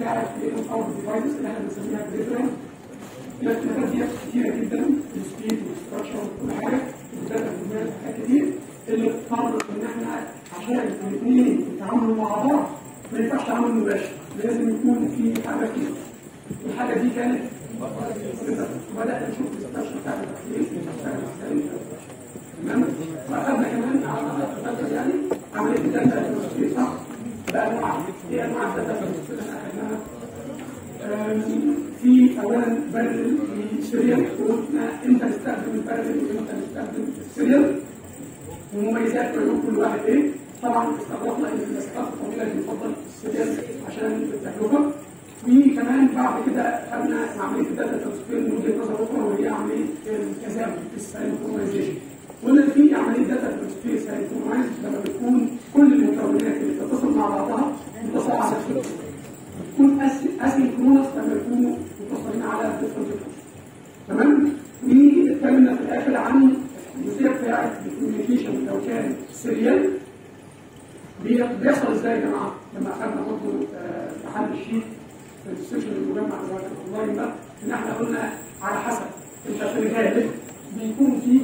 بتاعت الباور ديفايسز اللي احنا بنسميها بريفرنس الاختلافات دي كتيره جدا السبيد والستراكشر وكل حاجه الداتا والمال حاجات كتير اللي اضطر ان احنا عشان الاثنين يتعاملوا مع بعض ما ينفعش تعامل مباشر لازم يكون في حاجه فيه الحاجه دي كانت بدات نشوف الاستراكشر بتاعت التحليل تمام فاخذنا كمان على فكره يعني عمليه الداتا صح بانواع ايه انواع الداتا اللي احنا اخذناها في اولا بارل السيريال وقلنا امتى نستخدم البارل وامتى نستخدم السيريال ومميزات وعيوب كل واحد ايه طبعا استغرقنا ان المسافات الطويله يفضل السيريال عشان التكلفه وكمان بعد كده خدنا عمليه الداتا ترانسفير من وجهه نظر اخرى وهي عمليه التزامن الساينكرونايزيشن قلنا في عمليه داتا ترانسفير ساينكرونايز لما بتكون كل المكونات اللي بتتصل مع بعضها متصله على نفس الوقت تكون اسينكرونس لما يكونوا متصلين على ديفرنت تمام واتكلمنا في الاخر عن الجزئيه بتاعت الكوميونيكيشن لو كان سيريال بيحصل ازاي يا جماعه لما اخذنا برضه في حل الشيت في السيشن المجمع اونلاين ده ان احنا قلنا على حسب انت في الغالب بيكون في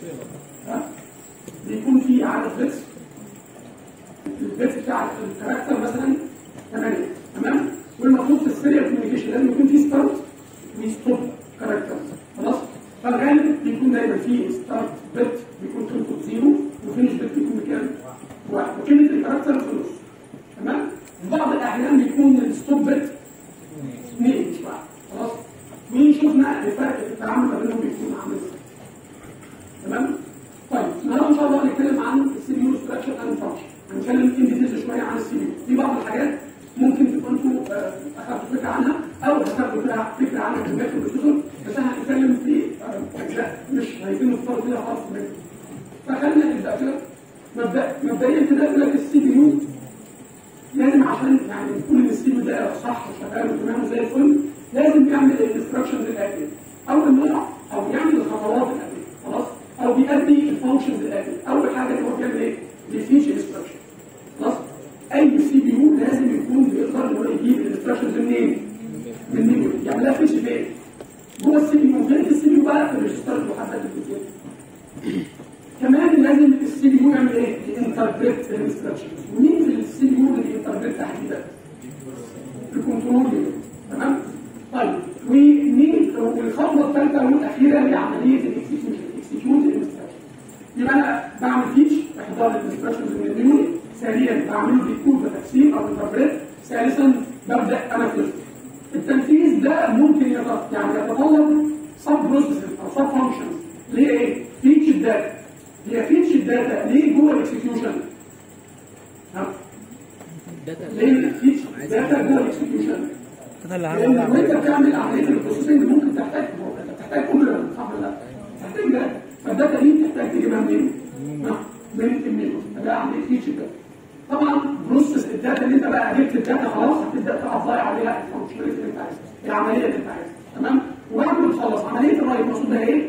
بيكون في عدد بيتس البيت بتاع الكاركتر مثلا 8 تمام والمفروض في السيريال كوميونيكيشن لازم يكون في ستارت وستوب كاركتر خلاص فالغالب بيكون دايما في ستارت بت بيكون قيمته زيرو وفينش بت بيكون بكام؟ واحد وكلمه الكاركتر في النص تمام؟ في بعض الاحيان بيكون الستوب بت اثنين مش واحد خلاص؟ وشفنا الفرق في التعامل ما بينهم بيكون عامل ازاي تمام؟ طيب النهارده ان شاء الله هنتكلم عن السي بي يو ستراكشر اند فانكشن هنتكلم ان ديتيلز شويه عن السي بي يو دي بعض الحاجات ممكن تكونوا انتوا اخذتوا فكره عنها او هتاخدوا فيها فكره عنها في باقي البروسيسور بس احنا هنتكلم في اجزاء مش عايزين نختار فيها خالص فخلينا نبدا كده مبدا مبدئيا كده يقول لك السي بي يو لازم عشان يعني نقول ان السي بي يو ده صح وشغال وتمام زي الفل لازم يعمل الانستراكشنز الاتيه اول نوع او يعمل الخطوات الاتيه خلاص او بيأدي الفانكشنز الاتيه اول حاجه هو بيعمل ايه؟ بيفيش انستراكشن خلاص اي سي بي يو لازم يكون بيقدر ان هو يجيب الانستراكشنز منين؟ من الميموري يعملها فيش فين؟ جوه السي بي يو غير السي بي يو بقى في الريجستر المحدد بالكتير كمان لازم السي بي يو يعمل ايه؟ ينتربريت الانستراكشنز ومين في السي بي يو اللي بينتربريت تحديدا؟ الكنترول تمام؟ طيب ومين والخطوه الثالثه والاخيره هي عمليه الاكسكيوشن اكسكيوت الانستراكشن يبقى انا بعمل فيش احضار الانستراكشنز من الميموري ثانيا بعمله ديكود وتفسير او انتربريت ثالثا ببدا انفذ التنفيذ ده ممكن يتط... يعني يتطلب سب بروسيسز او سب فانكشنز ليه ايه؟ فيتش الداتا هي فيتش الداتا ليه جوه الاكسكيوشن؟ ليه فيتش الداتا جوه الاكسكيوشن؟ لان وانت بتعمل عمليه البروسيسنج ممكن تحتاج انت بتحتاج كل ده صح ولا لا؟ تحتاج ده فالداتا دي بتحتاج تجيبها منين؟ من الميموري ده عمليه فيتش الداتا طبعا بروسس الداتا اللي انت بقى جبت الداتا خلاص هتبدا تابلاي عليها الفانكشناليتي اللي انت عايزها العمليه اللي انت عايزها تمام وبعد ما تخلص عمليه الرايت المقصود بها ايه؟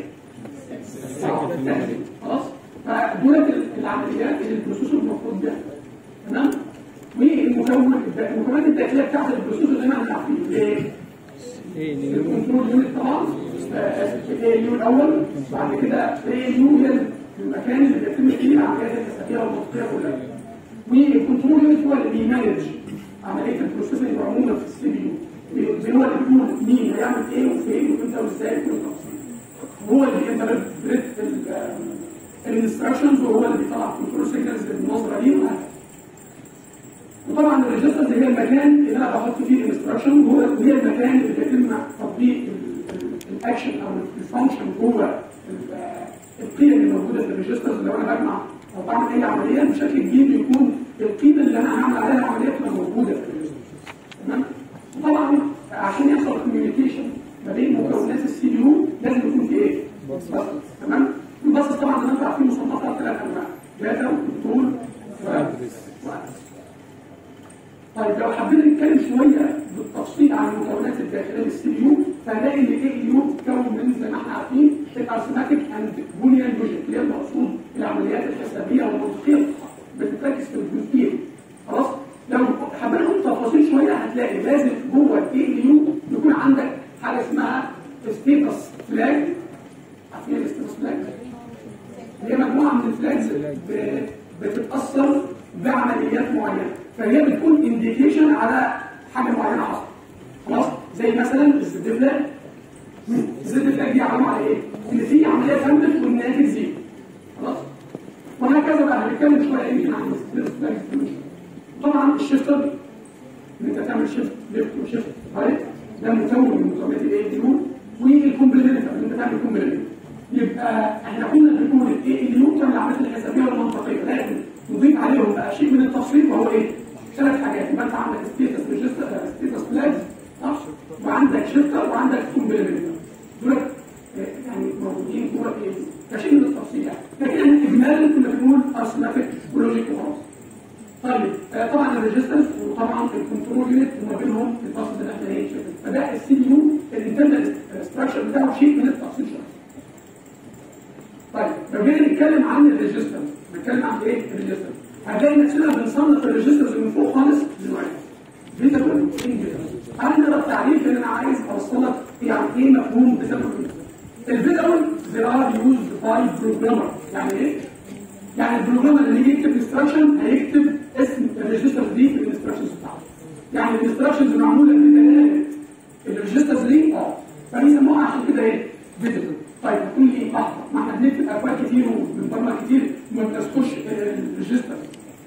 خلاص فدولت العمليات اللي البروسيسور المفروض بيها تمام والمكون المكونات الداخليه بتاعت البروسيسور زي ما احنا عارفين ايه؟ الكنترول يونت طبعا الاي يو الاول بعد كده الاي يو هي المكان اللي بيتم فيه العمليات الحسابيه والمنطقيه كلها والكنترول يونت هو اللي بيمانج عمليه البروسيسنج عموما في السي بي يو هو اللي بيقول مين هيعمل ايه وفين وامتى وازاي كل التفاصيل هو اللي بينتربريت الانستراكشنز وهو اللي بيطلع كنترول سيجنالز بالنظره دي وهكذا وطبعا الريجسترز هي المكان اللي انا بحط فيه الانستراكشن وهي المكان اللي بيتم تطبيق الاكشن او الفانكشن جوه القيم اللي موجوده في الريجسترز لو انا بجمع او بعمل اي عمليه بشكل كبير بيكون القيمه اللي انا هعمل عليها العمليه تبقى موجوده في الريجسترز تمام وطبعا عشان يحصل كوميونيكيشن ما بين مكونات السي بي يو لازم يكون في ايه؟ بس تمام الباصص طبعا زي ما انتم عارفين مصنفات ثلاث انواع داتا وكنترول طيب لو حبينا نتكلم شويه بالتفصيل عن المكونات الداخليه للسي بي يو فهنلاقي ان الاي يو بتتكون من زي ما احنا عارفين الارثماتيك اند بوليان لوجيك اللي هي المقصود العمليات الحسابيه والمنطقيه بتتركز في الجزئين خلاص لو حبينا نقول تفاصيل شويه هتلاقي لازم جوه الاي ال يو يكون عندك حاجه اسمها ستيتس فلاج عارفين الستيتس فلاج؟ هي مجموعه من الفلاجز ب- بتتاثر بعمليات معينه فهي بتكون انديكيشن على حاجه معينه حصلت خلاص زي مثلا الزد فلاج الزد فلاج دي علامه على ايه؟ ان في عمليه تمت والناتج زيرو خلاص وهكذا بقى هنتكلم شويه يمكن عن الستيتس فلاج طبعا الشيفتر ان انت تعمل شيفت ليفت وشيفت رايت ده مكون من مكونات الاي ال يو والكومبلمنت ان انت تعمل كومبلمنت يبقى احنا قلنا بنقول الاي ال يو تعمل العمليات الحسابيه والمنطقيه لكن نضيف عليهم بقى شيء من التفصيل وهو ايه؟ ثلاث حاجات يبقى انت عندك ستيتس ريجستر ستيتس فلاجز صح؟ وعندك شيفتر وعندك كومبلمنت دول آه، يعني موجودين جوه ايه؟ كشيء من التفصيل يعني لكن احنا اجمالا كنا بنقول ارسماتيك ولوجيك وخلاص طيب آه، طبعا الريجسترز وطبعا الكنترول يونت وما بينهم الفصل اللي احنا ايه شايفينه. فده السي بي يو الانترنال ستراكشر بتاعه شيء من التفصيل شويه. طيب لو جينا نتكلم عن الريجستر نتكلم عن ايه الريجستر هنلاقي نفسنا بنصنف الريجسترز من فوق خالص لنوعين فيزبل انفيزبل انا ده التعريف اللي انا عايز اوصلك يعني ايه مفهوم فيزبل الفيزبل they are used by programmer يعني ايه؟ يعني البروجرامر اللي يجي يكتب انستراكشن هيكتب اسم الريجسترز دي في الانستراكشنز بتاعته يعني الانستراكشنز معموله بدلالة الريجسترز دي اه فبيسموها عشان كده ايه؟ فيزبل طيب تقول لي لحظه ما احنا بنكتب اكواد كتير وبنبرمج كتير وما بنذكرش الريجستر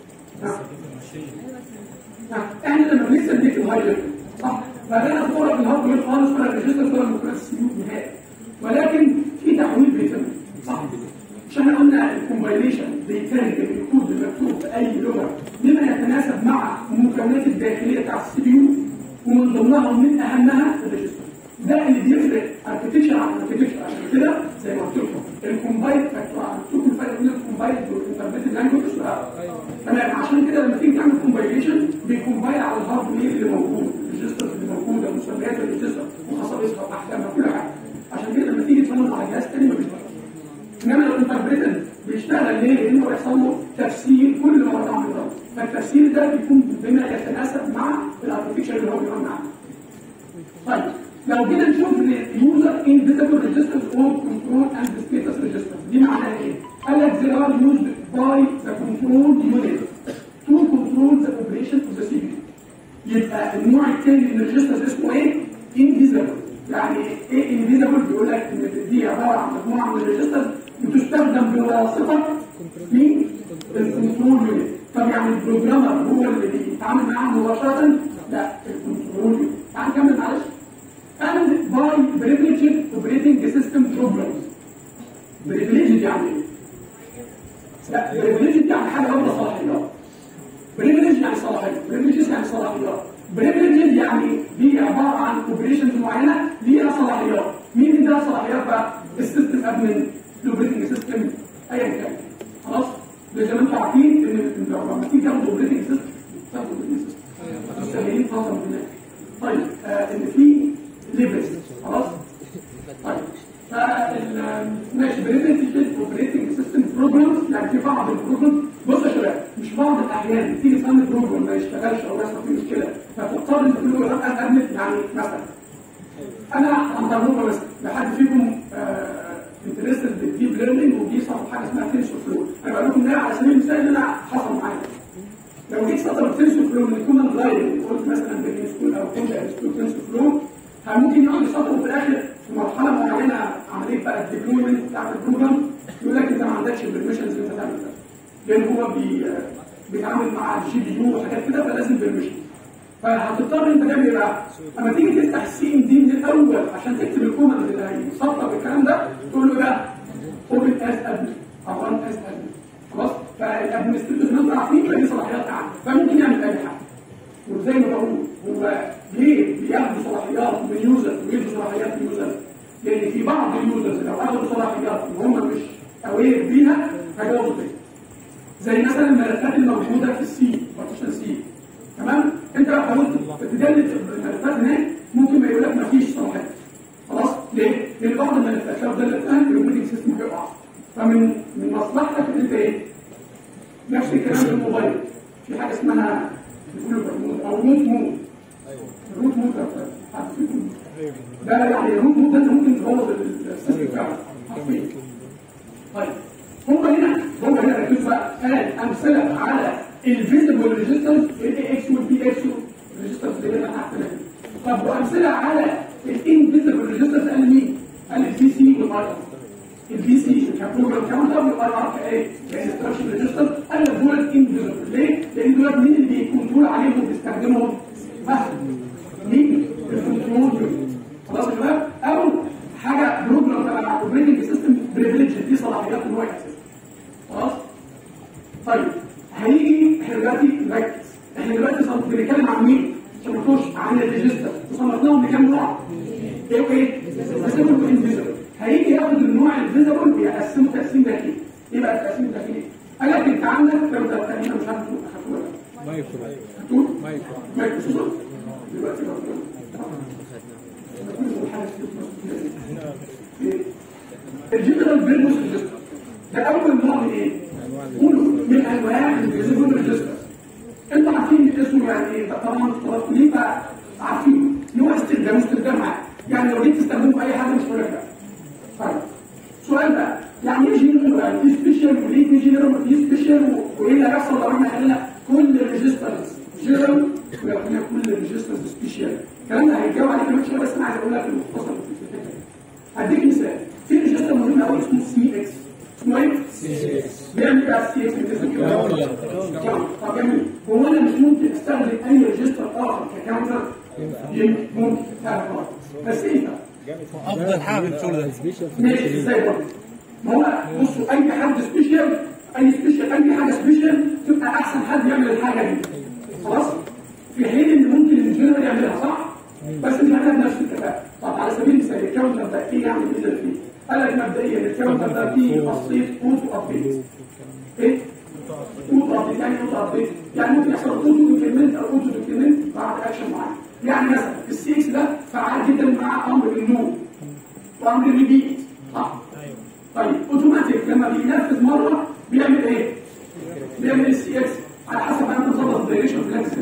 احنا لما بنكتب بنكتب هاي ليفل صح؟ فده صوره في الهاردوير خالص ولا الريجستر صوره من السيوف نهائي ولكن في تحويل بيتم صح؟ مش احنا قلنا الكومبايليشن بيترجم الكود المكتوب في اي لغه بما يتناسب مع المكونات الداخليه بتاع السي بي يو ومن ضمنها ومن اهمها الريجستر ده اللي بيفرق اركتكشر عن اركتكشر عشان كده زي ما قلت لكم الكومبايل فاكتور عملتوا الفرق بين الكومبايل والانتربريتد لانجوج تمام عشان كده لما تيجي تعمل كومبايليشن بيكومبايل على الهاردوير اللي موجود الريجستر اللي موجوده مسميات الريجستر وخصائصها واحكامها كل حاجه عشان كده لما تيجي تصمم على جهاز تاني ما بيشتغلش انما الانتربريتر بيشتغل ليه؟ لانه بيحصل له تفسير كل ما هو عامل ده فالتفسير ده بيكون بما يتناسب مع الارتفيشال اللي هو بيعمل معاه. طيب لو جينا نشوف اليوزر انفيزبل ريجسترز اور كنترول اند ستيتس ريجسترز دي معناها ايه؟ قال لك they are used by the control unit to control the operation of the CPU يبقى النوع الثاني من الريجسترز اسمه ايه؟ انفيزبل يعني ايه انفيزبل بيقول لك ان دي عباره عن مجموعه من الريجسترز بتستخدم بواسطه مين؟ الكنترول يونت طب يعني البروجرامر هو اللي بيتعامل معاها مباشره؟ لا الكنترول يونت تعال نكمل معلش and by privileged operating system programs privileged يعني ايه؟ لا privileged يعني حاجه واخده صلاحيات بريفليج يعني صلاحيه بريفليج يعني صلاحيات بريفليج يعني دي عباره عن اوبريشنز معينه ليها صلاحيات مين اللي اداها صلاحيات بقى السيستم ادمن الاوبريتنج سيستم ايا كان خلاص زي ما انتم عارفين ان لما تيجي تاخد اوبريتنج سيستم تاخد اوبريتنج سيستم مستخدمين فتره من هناك طيب آه ان في ليفلز خلاص طيب فال ماشي بريفنتيف اوبريتنج سيستم بروجرامز يعني في بعض البروجرامز بص يا شباب مش بعض الاحيان تيجي تعمل بروجرام ما يشتغلش او يحصل فيه مشكله فتضطر انت تقول له لا قبل يعني مثلا انا عن تجربه بس لحد فيكم انترستد بالديب ليرنينج ودي صار حاجه اسمها تنسور فلو انا بقول لكم ده على سبيل المثال ان انا حصل معايا لو جيت سطر تنسور فلو من كوماند لاين قلت مثلا بين سكول او كوماند سكول تنسور فلو ممكن يقعد يسطر في الاخر في مرحله معينه عمليه بقى الديبلويمنت بتاع البروجرام يقول لك انت ما عندكش البرميشنز اللي انت تعمل ده لان هو بي بيتعامل مع الجي بي يو وحاجات كده فلازم برميشن فهتضطر انت تعمل ايه بقى؟ اما تيجي تفتح السي ام دي من الاول عشان تكتب الكوماند اللي هيسطر بالكلام ده تقول له ده اوبن از ادمن او ران از ادمن خلاص فالادمنستريتور زي ما انتم عارفين دي صلاحيات عامه فممكن يعمل اي حاجه وزي ما بقول هو ليه بياخدوا صلاحيات من يوزر ويدوا صلاحيات لليوزر؟ لان في بعض اليوزرز لو اخدوا صلاحيات وهم مش اوير بيها هيبوظوا الدنيا. زي مثلا الملفات الموجوده في السي بارتيشن سي تمام؟ انت لو حاولت تدلت الملفات هناك ممكن ما يقول لك ما فيش صلاحيات. خلاص؟ ليه؟ لان بعض الملفات لو دلتها الاوبريتنج سيستم بيقع. فمن من مصلحتك ان انت ايه؟ نفس الكلام في الموبايل في حاجه اسمها بيقولوا برمود او موت مود ده يعني الروت مود ده انت ممكن تبوظ السيستم بتاعك حرفيا. طيب هو هنا هو هنا ركز بقى قال امثله على الفيزبل ريجسترز الاي اكس والبي اكس ريجسترز اللي احنا عارفينها دي. طب وامثله على الانفيزبل ريجسترز قال مين؟ قال البي سي والاي ار البي سي كبروجرام كاونتر والاي ار كايه؟ كانستراكشن ريجستر قال لك دول انفيزبل ليه؟ لان دول مين اللي بيكونترول عليهم وبيستخدمهم؟ فهم مين؟ الكنترول خلاص يا شباب؟ او حاجه بروجرام تبع الاوبريتنج سيستم بريفليج دي صلاحيات ان هو يأسس خلاص؟ طيب هيجي احنا دلوقتي نركز احنا دلوقتي صار بنتكلم عن مين؟ عشان ما نخش عن الريجستر وصنفناهم لكام نوع؟ ايه وايه؟ فيزبل وانفيزبل هيجي ياخد النوع الفيزبل ويقسمه تقسيم داخلي ايه بقى التقسيم الداخلي؟ قال لك انت عندك كام ده تقريبا مش عارف اخدته ولا لا. مايكرو هتقول؟ مايكرو مايكروسوفت دلوقتي الجنرال بيربوس ريجستر ده اول نوع من ايه؟ قولوا من انواع الفيزيبل ريجستر انتوا عارفين اسمه يعني ايه؟ ده طبعا اختلاف ليه بقى عارفينه ان هو استخدام استخدام عام يعني لو جيت تستخدمه في اي حاجه مش هقول لك لا طيب سؤال بقى يعني ايه جنرال يعني في سبيشال وليه في جنرال وفي سبيشال وايه اللي هيحصل لو احنا خلينا كل الريجسترز جنرال ولو خلينا كل الريجسترز سبيشال الكلام ده هيتجاوب عليه كمان شويه بس انا عايز اقول لك المختصر في الفكره هديك مثال في ريجستر مهم قوي اسمه سي اكس اسمه ايه؟ بيعمل بقى سي اكس طب جميل هو انا مش ممكن استخدم اي ريجستر اخر ككاونتر يمكن ممكن فعلا غلط. بس ايه بقى؟ افضل حاجه في الشغل ده ماشي ازاي برضه؟ ما هو بصوا اي حد سبيشال اي سبيشال اي حاجه سبيشال تبقى احسن حد يعمل الحاجه دي خلاص؟ في حين ان ممكن الانجينير يعملها صح؟ بس مش هنعمل بنفس الكفاءه طب على سبيل المثال الكاونتر ده ايه يعني اللي فيه؟ قال لك مبدئيا الكاونتر ده فيه خاصيه اوتو ابديت ايه؟ اوتو ابديت يعني اوتو ابديت يعني ممكن يحصل اوتو دوكيمنت او اوتو دوكيمنت بعد اكشن معين يعني مثلا السي اكس ده فعال جدا مع امر النور وامر الريبيت صح طيب اوتوماتيك لما بينفذ مره بيعمل ايه؟ بيعمل السي اكس على حسب ما انت تظبط الدايركشن بلان ازاي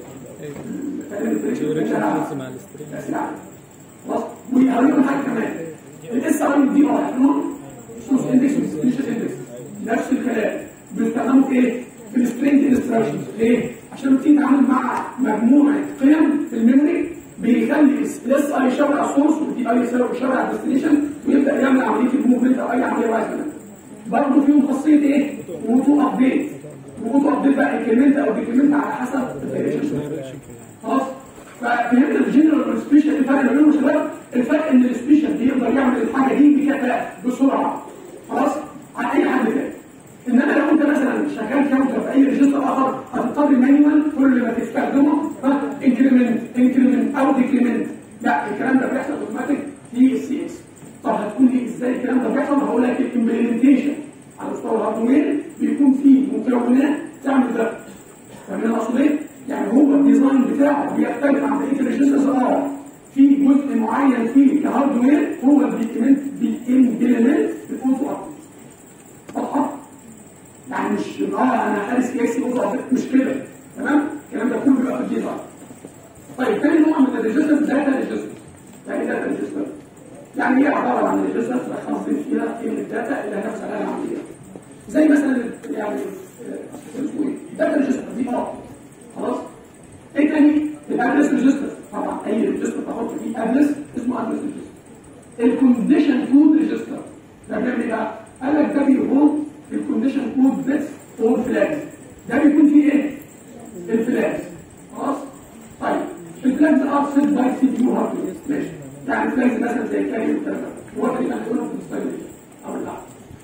مع الاستريم تأثير عليه. خلاص ويقريبا حاجه كمان الاس ار ام دي ار سورس اندكس وسبيشال اندكس نفس الكلام بيستخدموا في ايه؟ في السترينج انستراكشنز ليه؟ عشان لما تيجي تتعامل مع مجموعه قيم في الميموري بيخلي الاس اي يشاور على السورس والدي اي يشاور على الديستنيشن ويبدا يعمل عمليه الموفمنت او اي عمليه واحده منها. برضه فيهم خاصيه ايه؟ اوتو ابديت واوتو ابديت بقى انكريمنت او ديكريمنت على حسب الدايركشن خلاص ففهمنا الجنرال والسبيشال الفرق ما بينهم يا شباب الفرق ان السبيشال بيقدر يعمل الحاجه دي بكفاءه بسرعه خلاص عن اي حد تاني انما لو انت مثلا شغال كاونتر في اي ريجستر اخر هتضطر مانيوال كل ما تستخدمه انكريمنت انكريمنت او ديكريمنت لا الكلام ده بيحصل اوتوماتيك في السي اس طب هتكون لي ازاي الكلام ده بيحصل هقول لك الامبلمنتيشن على مستوى الهاردوير بيكون فيه مكونات تعمل ده فاهمين انا اقصد ايه؟ يعني هو الديزاين بتاعه بيختلف عن بقيه الريجسترز اه في جزء معين فيه كهاردوير هو اللي بيكمنت بيمبلمنت الاوتو ابديت واضحه؟ يعني مش اه انا حارس كيسي اوتو ابديت مش كده تمام؟ الكلام ده كله بيبقى في الديزاين طيب تاني نوع من الريجسترز داتا ريجستر يعني ايه داتا ريجستر؟ يعني هي عباره عن ريجسترز بخزن فيها قيمه الداتا اللي هنفس عليها العمليه زي مثلا يعني آه، اسمه ايه؟ داتا ريجستر دي اه خلاص ايه تاني الادرس ريجستر طبعا اي ريجستر بحط فيه ادرس اسمه ادرس ريجستر الكونديشن كود ريجستر ده بيعمل ايه بقى؟ قال لك ده بيهولد الكونديشن كود بيتس اور فلاجز ده بيكون فيه ايه؟ الفلاجز خلاص طيب الفلاجز ار سيت باي سي بي يو هاردوير ماشي يعني فلاجز مثلا زي كاري والكلام ده هو اللي كان بيقوله في المستقبل او لا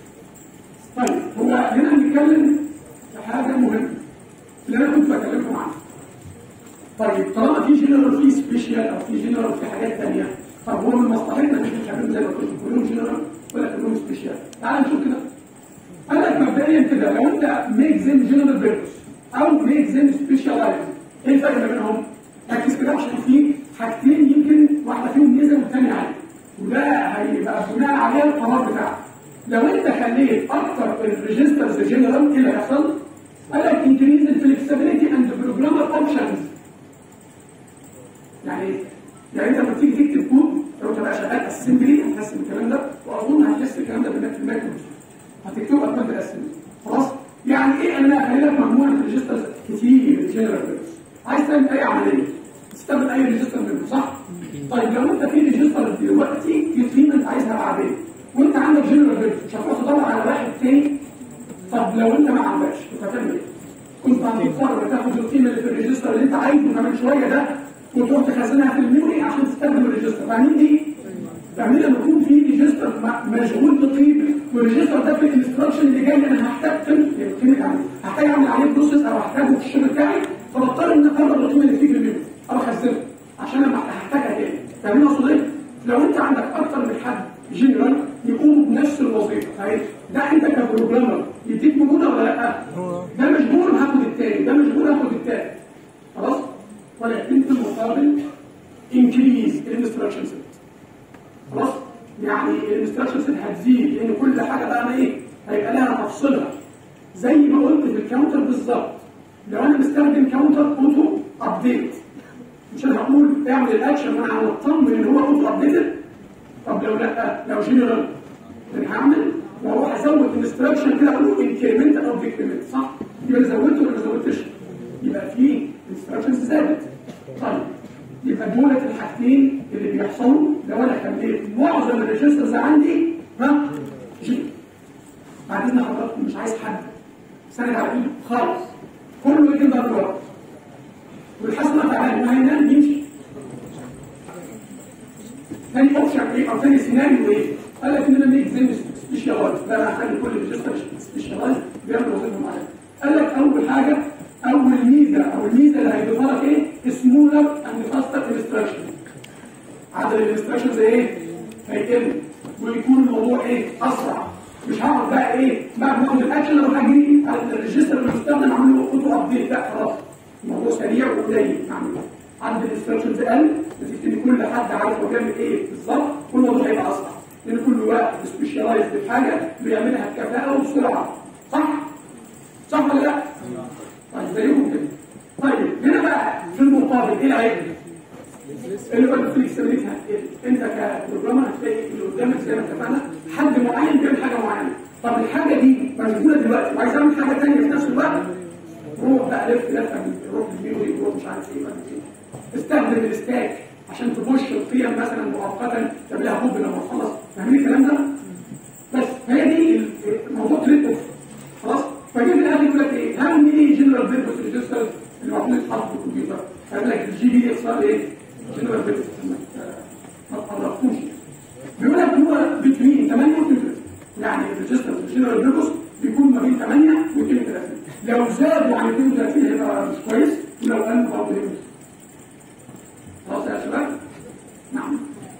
طيب هو هنا بنتكلم في حاجه مهمه اللي انا كنت بكلمكم عنها طيب طالما في جنرال في سبيشال او في جنرال في حاجات ثانيه طب هو من مصلحتنا مش نخليهم زي ما قلت كلهم جنرال ولا كلهم سبيشال تعال نشوف كده قال لك مبدئيا كده لو انت ميك زين جنرال بيربس او ميك زين سبيشالايز ايه الفرق ما بينهم؟ ركز كده عشان في حاجتين يمكن واحده فيهم ميزه والثانيه عاليه وده هيبقى بناء عليها القرار بتاعك لو انت خليت اكتر الريجسترز جنرال ايه اللي هيحصل؟ قال لك increase the flexibility and the programmer options يعني ايه؟ يعني انت لما تيجي تكتب كود لو انت وانت بقى شغال اسمبلي هتحس بالكلام ده واظن هتحس الكلام ده بالنسبه في المايكرو هتكتبه ارقام بالاسمبلي خلاص يعني ايه انا هخلي لك مجموعه ريجسترز كتير جنرال بيربس عايز تعمل اي عمليه تستخدم اي ريجستر منهم صح؟ طيب لو انت في ريجستر دلوقتي في قيمه انت عايزها بعدين وانت عندك جنرال بيربس مش هتروح تدور على واحد تاني طب لو انت ما عندكش كنت هتعمل ايه؟ كنت هتضطر تاخد القيمه اللي في الريجستر اللي انت عايزه كمان شويه ده وتروح تخزنها في الميموري عشان تستخدم الريجستر فاهمين دي؟ فاهمين لما يكون في ريجستر م- مشغول بقيمه والريجستر ده في الانستراكشن اللي جاي انا هحتاج قيمه قيمه يعني هحتاج اعمل عليه بروسيس او احتاجه في الشغل بتاعي فبضطر ان اكرر القيمه اللي فيه في الميموري او اخزنها عشان لما هحتاجها تاني فاهمين اقصد ايه؟ لو انت عندك اكتر من حد جنرال يقوموا بنفس الوظيفه فاهم؟ ده انت كبروجرامر يديك مرونه ولا لا؟ ده مشغول هاخد التاني ده مشغول هاخد التاني خلاص؟ ولكن في المقابل انكريز الانستراكشن سيت خلاص؟ يعني الانستراكشن سيت هتزيد لان كل حاجه بقى أنا ايه؟ هيبقى لها تفصيلها زي ما قلت في الكاونتر بالظبط لو انا مستخدم كاونتر اوتو ابديت مش انا هقول اعمل الاكشن وانا مطمن ان هو اوتو ابديتد طب لو لا لو جنرال انا هعمل واروح ازود انستراكشن كده اقول له انكريمنت او ديكريمنت صح؟ يبقى انا زودت ولا ما زودتش؟ يبقى في انستراكشنز زادت طيب يبقى دولت الحاجتين اللي بيحصلوا لو انا خليت معظم الريجسترز عندي ها جي بعد اذن حضراتكم مش عايز حد سند على ايده خالص كله يجي ده الوقت والحسنه تعالى وهينام يمشي تاني اوبشن ايه او تاني سيناريو ايه؟ قال لك ان انا ميك زي سبيشالايز لا انا هخلي كل ريجستر سبيشالايز بيعمل وظيفه معينه قال لك اول حاجه اول ميزه او الميزه اللي هيضيفها لك ايه؟ سمولر اند فاستر انستراكشن عدد الانستراكشنز ايه؟ هيقل ويكون الموضوع ايه؟ اسرع مش هقعد بقى ايه؟ بعد ما اخد الاكشن اروح اجري على الريجستر المستخدم اعمل له اوتو ابديت لا خلاص الموضوع سريع وقليل يعني عدد الانستراكشنز قل نتيجه ان كل حد عارف هو بيعمل ايه بالظبط والموضوع هيبقى اسرع لان كل واحد سبيشالايز في حاجه بيعملها بكفاءه وبسرعه صح؟ صح ولا لا؟ طيب زيهم كده طيب هنا بقى في المقابل ايه العيب؟ اللي هو الفلكسبيليتي هتقل انت كبروجرامر هتلاقي اللي قدامك زي ما اتفقنا حد معين بيعمل حاجه معينه طب الحاجه دي مشغوله دلوقتي وعايز اعمل حاجه ثانيه في نفس الوقت روح بقى لف لفه روح الميموري روح مش عارف ايه ولا ايه استخدم الستاك عشان تبوش القيم مثلا مؤقتا تعملها هوب لما تخلص فاهمين الكلام ده؟ بس هي دي الموضوع تريد اوف خلاص فجيب الاخر يقول لك ايه هاو ميني جنرال بيربس ريجسترز اللي المفروض يتحط في الكمبيوتر فيقول لك الجي بي دي اختصار ايه؟ جنرال بيربس ما تقربوش بيقول لك هو بين 8 و 32 يعني الريجسترز الجنرال بيربس بيكون ما بين 8 و 32 لو زادوا عن 32 هيبقى مش كويس ولو قلوا برضه هيبقى مش خلاص يا شباب؟ نعم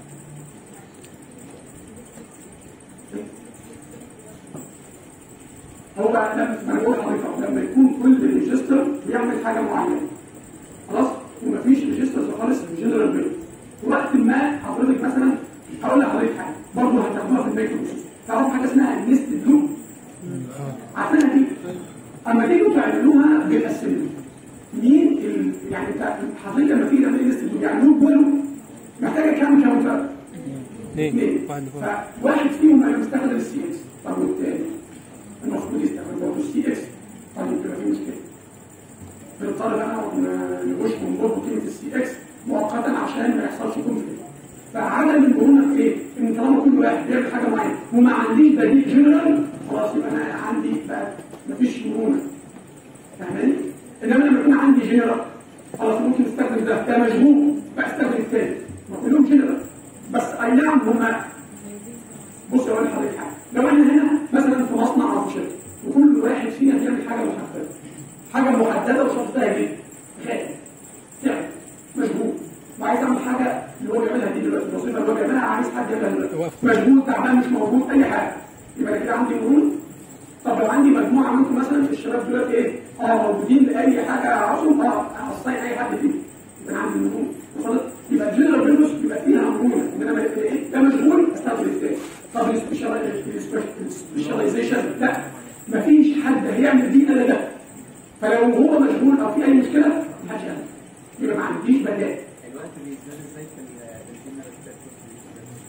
هو بقى لما ما انا بقول لحضرتك لما يكون كل ريجستر بيعمل حاجه معينه خلاص ومفيش ريجسترز خالص في الجنرال بيرد وقت ما حضرتك مثلا هقول لحضرتك حاجه برضه هتاخدوها في المايكرو تعرف حاجه اسمها نيست لوب عارفينها دي اما تيجوا تعملوها بالاسمبلي مين ال... يعني انت حضرتك لما تيجي تعمل نيست لوب يعني لوب كله محتاجه كام كاونتر؟ اثنين واحد فوق فواحد فيهم هيبقى مستخدم السي اكس طب والتاني المفروض يستخدم برضه السي اكس طب يبقى في مشكله بنضطر بقى نخش ونضرب قيمه السي اكس مؤقتا عشان ما يحصلش كونفليكت فعدم المرونه في ايه؟ ان طالما كل واحد بيعمل حاجه معينه وما عنديش بديل جنرال خلاص يبقى انا عندي بقى مفيش مرونه فاهماني؟ انما لما يكون عندي جنرال خلاص ممكن استخدم ده ده مشغول بستخدم الثاني ما كلهم جنرال بس اي نعم هما بص يا ولد حضرتك حاجه لو احنا هنا مثلا في مصنع او في شركه وكل واحد فينا بيعمل حاجه محدده حاجه محدده وشرطها جدا خايف يعني مشغول وعايز اعمل حاجه اللي هو بيعملها دي دلوقتي الوظيفه اللي هو بيعملها عايز حد يعملها دلوقتي واقف. مشغول تعبان مش موجود اي حاجه يبقى كده عندي مرونه طب لو عندي مجموعه منكم مثلا الشباب دلوقتي ايه اه موجودين لاي حاجه عاوزهم اه اصطيد اي حد فيهم يبقى عندي مرونه وصلت يبقى الجنرال بيربس يبقى فيها مرونه انما يبقى ايه ده مشغول استخدم الثاني طب السبيشاليزيشن لا مفيش حد هيعمل دي الا ده فلو هو مشغول او في اي مشكله محدش يعمل يبقى ما عنديش بدائل الوقت بيتزاد ازاي في ال- في الجنرال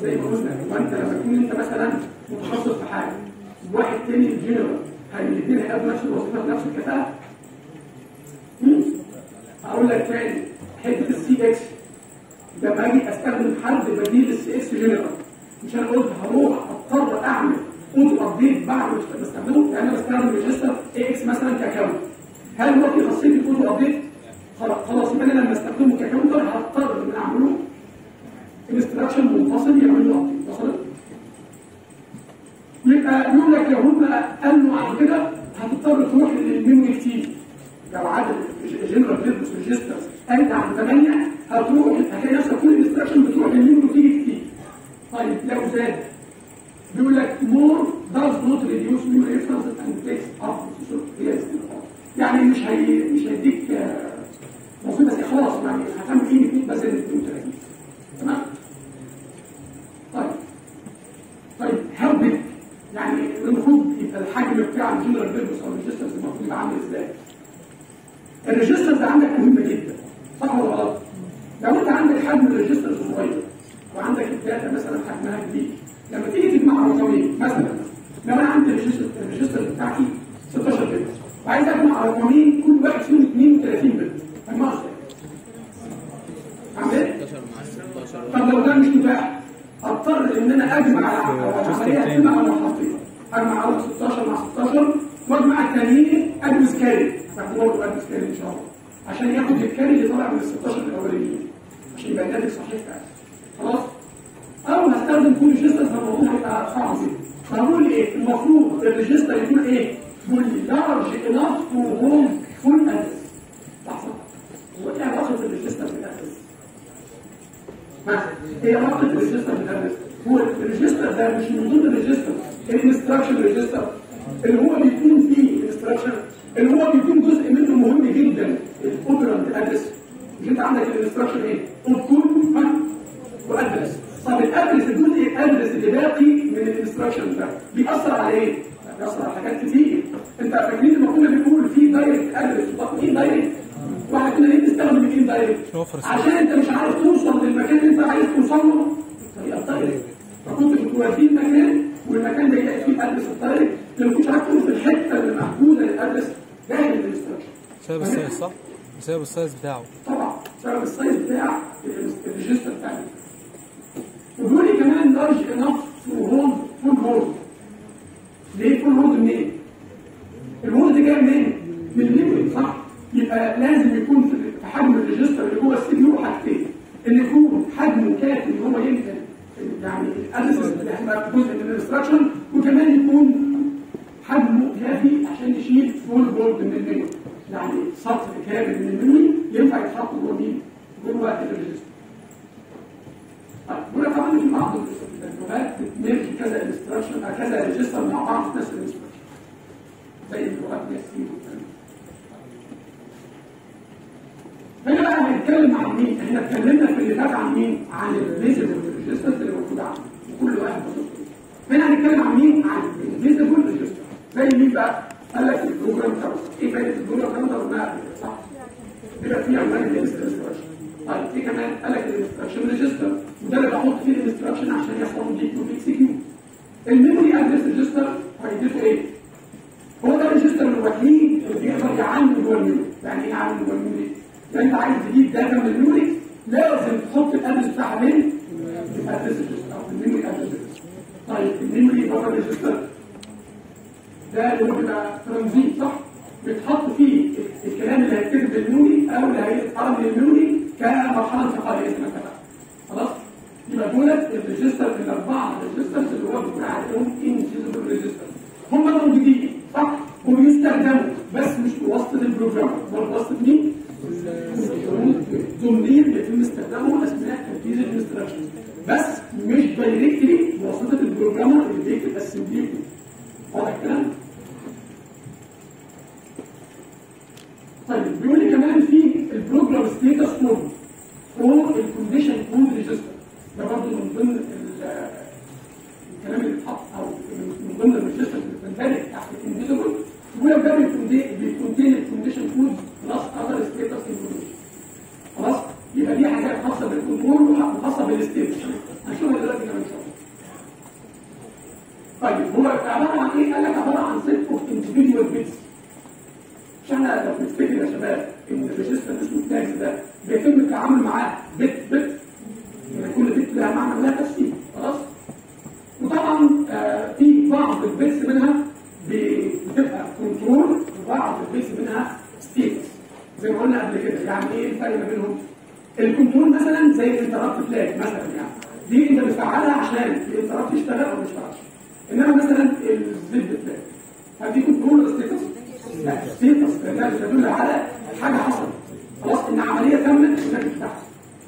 زي ما قلنا وانت لما تكون انت مثلا متخصص في حاجه واحد تاني جنرال هل الاثنين هيقابلوا نفس الوظيفه بنفس الكفاءه؟ مم. اقول لك تاني حته السي اكس لما اجي استخدم حد بديل السي اكس جنرال مش انا قلت هروح اضطر اعمل اوتو ابديت بعد ما بستخدمه يعني انا بستخدم ريجستر اي اكس مثلا كاكونت هل هو في خاصيه الاوتو ابديت؟ خلاص خلاص يبقى انا لما استخدمه ككاونتر هضطر ان اعمله انستراكشن منفصل يعمل له ابديت وصلت؟ يبقى يقول لك لو هم قالوا عن كده هتضطر تروح للميموري كتير لو عدد جنرال بيربس ريجسترز قلت عن 8 هتروح هتلاقي نفسك كل انستراكشن بتروح للميموري كتير كتير طيب لو زاد بيقول لك more does not reduce memory references and takes up يعني مش هي مش هيديك آه، وظيفه زي خلاص يعني هتعمل فيه اثنين بس 32 تمام طيب طيب هل يعني المفروض يبقى الحجم بتاع الجنرال بيربس او الريجسترز المفروض يبقى عامل ازاي؟ الريجسترز عندك مهمه جدا صح ولا غلط؟ لو انت عندك حجم الريجسترز صغير وعندك الداتا مثلا حجمها كبير لما تيجي تجمع رقمين مثلا لو انا عندي الريجستر الريجستر بتاعتي 16 بت وعايز اجمع رقمين كل واحد فيهم 32 بت هجمعها ازاي؟ اعمل ايه؟ 16 مع 16 طب لو ده مش متاح اضطر ان انا اجمع العمليه تبقى على خطين اجمع على 16 مع 16 واجمع التانيين ادرس كاري هاخد برضه ادرس كاري ان شاء الله عشان ياخد الكاري اللي طالع من ال 16 الاولانيين عشان يبقى الناتج صحيح فعلا خلاص او هستخدم كل ريجستر فالموضوع هيبقى صعب جدا فهقول ايه المفروض الريجستر يكون ايه؟ يقول لي لارج انف تو هولد فول ادرس لحظه هو ايه علاقه الريجستر بالادرس؟ هي علاقه الريجستر بالادرس هو الريجستر ده مش من ضمن الريجستر الانستراكشن ريجستر اللي هو بيكون فيه الانستراكشن اللي هو بيكون جزء منه مهم جدا الاوبرنت ادرس مش انت عندك الانستراكشن ايه؟ اوبكون ها وادرس طب الادرس الجزء الادرس اللي باقي من الانستراكشن ده بيأثر على ايه؟ بيأثر على حاجات كتير انت فاكرين لما كنا بنقول في دايركت ادرس طب ايه دايركت؟ واحنا كنا ليه بنستخدم الايه دايركت؟ نوفر السرعة. عشان انت مش عارف توصل للمكان اللي انت عايز توصل له بطريقه دايركت فكنت بتوديه المكان والمكان ده يلاقي فيه الادرس الدايركت لو كنتش عارف توصل الحته اللي محدوده للادرس ده من الانستراكشن بسبب السايز صح؟ بسبب السايز بتاعه طبعا بسبب السايز بتاع الريجستر بتاعي وبيقول لي كمان لارج انف تو هولد فول هولد ليه فول هولد منين؟ الهولد جاي منين؟ من الميموري صح؟ يبقى لازم يكون في في حجم الريجستر اللي جوه السي بي يو حاجتين ان يكون حجمه كافي ان هو يمكن يعني الادرس هتبقى جزء من الانستراكشن وكمان يكون حجمه كافي عشان يشيل فول هولد من الميموري يعني سطر كامل من الميموري ينفع يتحط جوه مين؟ جوه الريجستر طيب ولا طبعا في بعض اللغات بتمرج كذا انستراكشن كذا ريجستر مع بعض في نفس الانستراكشن زي اللغات الياسين والكلام ده. هنا بقى هنتكلم عن مين؟ احنا اتكلمنا في اللي فات عن مين؟ عن الفيزيبل ريجسترز اللي موجوده عندنا وكل واحد بصوت هنا هنتكلم عن مين؟ عن الفيزيبل ريجستر زي مين بقى؟ قال لك البروجرام كاونتر ايه فايده البروجرام كاونتر قلناها صح؟ بيبقى فيه عنوان الانستراكشن طيب ايه كمان؟ قال لك الانستراكشن ريجستر وده اللي بحط فيه الانستراكشن عشان يحصل لي اكسكيوت الميموري ادرس ريجستر فايدته ايه؟ هو ده الريجستر الوحيد اللي بيقدر يعلم جوه الميموري يعني ايه يعلم جوه الميموري؟ يعني انت عايز تجيب داتا من الميموري لازم تحط الادرس بتاعها فين؟ في الادرس ريجستر او في الميموري ادرس ريجستر طيب الميموري بره ريجستر ده اللي هو بيبقى ترانزيت صح؟ بيتحط فيه الكلام اللي هيتكتب بالميموري او اللي هيتقرا من الميموري كمرحله انتقاليه زي ما اتفقنا خلاص؟ يبقى دولت الريجستر الاربعه ريجسترز اللي هو بيقول عليهم انفيزبل ريجستر هم موجودين صح؟ وبيستخدموا بس مش بواسطه البروجرام امال بواسطه مين؟ ضمنين بيتم استخدامه اثناء تنفيذ الانستراكشنز بس مش دايركتلي بواسطه البروجرامر اللي بيكتب اسمبلي واضح الكلام؟ طيب بيقول لي كمان في البروجرام ستيتس فورم فور الكونديشن كود ريجستر ده برضه من ضمن ال- الكلام اللي اتحط او من ضمن الريجستر اللي بتندرج تحت الانفيزبل بيقول لك ده بيكونتين بيكونتين الكونديشن كود بلس اذر ستيتس انفورميشن خلاص يبقى دي حاجات خاصه بالكنترول وخاصه بالستيتس هنشوفها دلوقتي كمان شويه التعامل معاه بت بت يعني كل بت لها معنى ولها تفسير خلاص وطبعا آه، في بعض البيتس منها ب- بتبقى كنترول وبعض البيتس منها ستيتس زي ما قلنا قبل كده يعني ايه الفرق ما بينهم؟ الكنترول مثلا زي الانترابت فلاج مثلا يعني دي انت بتفعلها عشان الانترابت يشتغل او ما يشتغلش انما مثلا الزد فلاج هل دي كنترول ولا ستيتس؟ لا ستيتس لانها بتدل على حاجه حصلت خلاص ان عمليه تمت انك بتحصل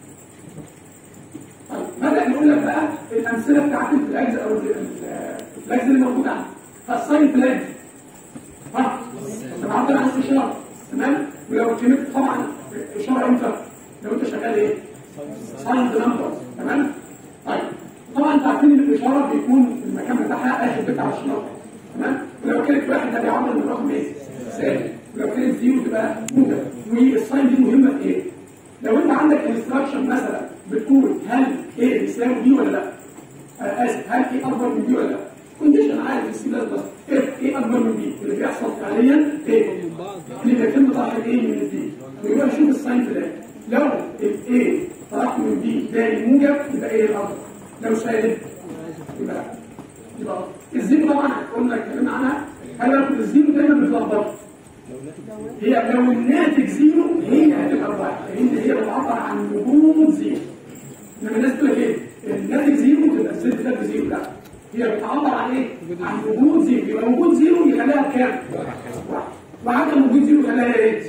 طيب بدأ نقول لك بقى الأمثلة بتاعت الفلاجز أو ال- ال- الفلاجز اللي موجودة عندك فالساين فلاج ها بتعبر عن استشارة تمام ولو كلمة طبعا إشارة إمتى؟ لو أنت شغال إيه؟ ساين نمبر تمام؟ طيب طبعا أنتوا عارفين إن الإشارة بيكون المكان بتاعها آخر بيت على الشنطة تمام؟ ولو كانت واحد ده بيعبر من رقم إيه؟ سالب ولو كانت زيرو تبقى موجب والساين دي مهمة في إيه؟ لو انت عندك انستراكشن مثلا بتقول هل ايه بيساوي بي ولا لا؟ آه، اسف هل ايه اكبر من بي ولا لا؟ كونديشن عادي في السي بلس بلس اف ايه اكبر من بي اللي بيحصل فعليا ايه؟ اللي بيتم طرح الايه من البي ويبقى يشوف الساين في الاخر لو الايه طرح من بي ده موجب يبقى ايه الاكبر لو سالب يبقى لا. يبقى الزيرو طبعا قلنا اتكلمنا عنها هل الزيرو دايما بتلخبط هي لو الناتج زيرو هي هتبقى واحد لان هي بتعبر عن وجود زيرو انما الناس تقول لك ايه الناتج زيرو تبقى الزد ده بزيرو لا هي بتعبر عن ايه عن وجود زيرو يبقى وجود زيرو يخليها بكام واحد وعدم وجود زيرو يخليها ايه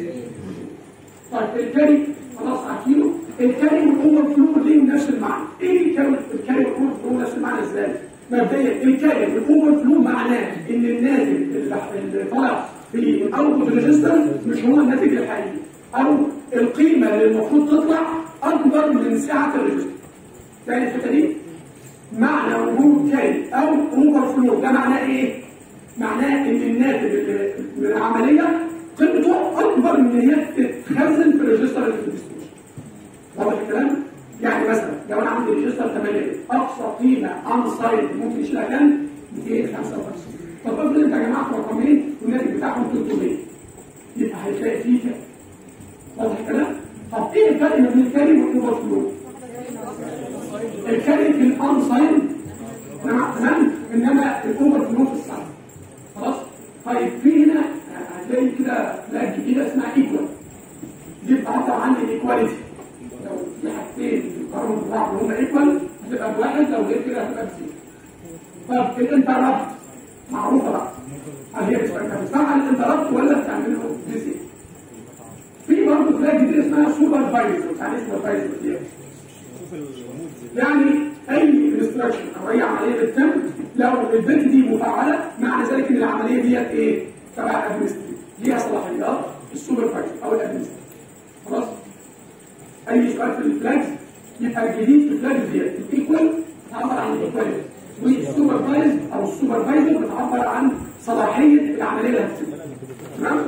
طيب الكاري خلاص عارفينه الكاري والاوفر فلو ليهم نفس المعنى ايه الكاري الكاري والاوفر فلو نفس المعنى ازاي مبدئيا الكاري والاوفر فلو معناه ان الناتج اللي اللي طالع في الاوتبوت ريجستر مش هو الناتج الحقيقي او القيمه اللي المفروض تطلع اكبر من سعه الريجستر تاني الحته دي معنى وجود كاري او اوفر فلو ده معناه ايه؟ معناه ان الناتج اللي من العمليه قيمته اكبر من ان هي تتخزن في الريجستر اللي في الديستريبيوشن. واضح الكلام؟ يعني مثلا لو انا عندي ريجستر 8 اقصى قيمه ان سايد ممكن يشيلها كام؟ 255 طب افرض انت جمعت رقمين والناتج بتاعهم 300 يبقى هتلاقي فيه كام؟ واضح الكلام؟ طب ايه الفرق ما بين الكاري والاوفر فلو؟ الكاري في الان ساين تمام انما الاوفر فلو في الساين خلاص طيب في هنا هتلاقي كده فلاج جديده اسمها ايكوال دي بتعبر عن الايكواليتي لو في حاجتين بيقارنوا ببعض وهم ايكوال هتبقى بواحد لو غير كده هتبقى بزيرو طب الانترابت معروفه بقى هل هي بتستخدم الانترابت ولا بتعمله بزيرو في برضه فلاج جديد اسمها سوبرفايزر يعني ايه سوبرفايزر دي يعني اي انستراكشن او اي عمليه بتتم لو البنت دي مفعله معنى ذلك ان العمليه ديت ايه؟ تبع الادمنستريتور ليها صلاحيات السوبرفايزر او الادمنستريتور خلاص؟ اي سؤال في الفلاجز يبقى الجديد في الفلاجز ديت الايكوال بتعبر عن الايكواليتي والسوبرفايز او السوبرفايزر بتعبر عن صلاحيه العمليه اللي هتتم تمام؟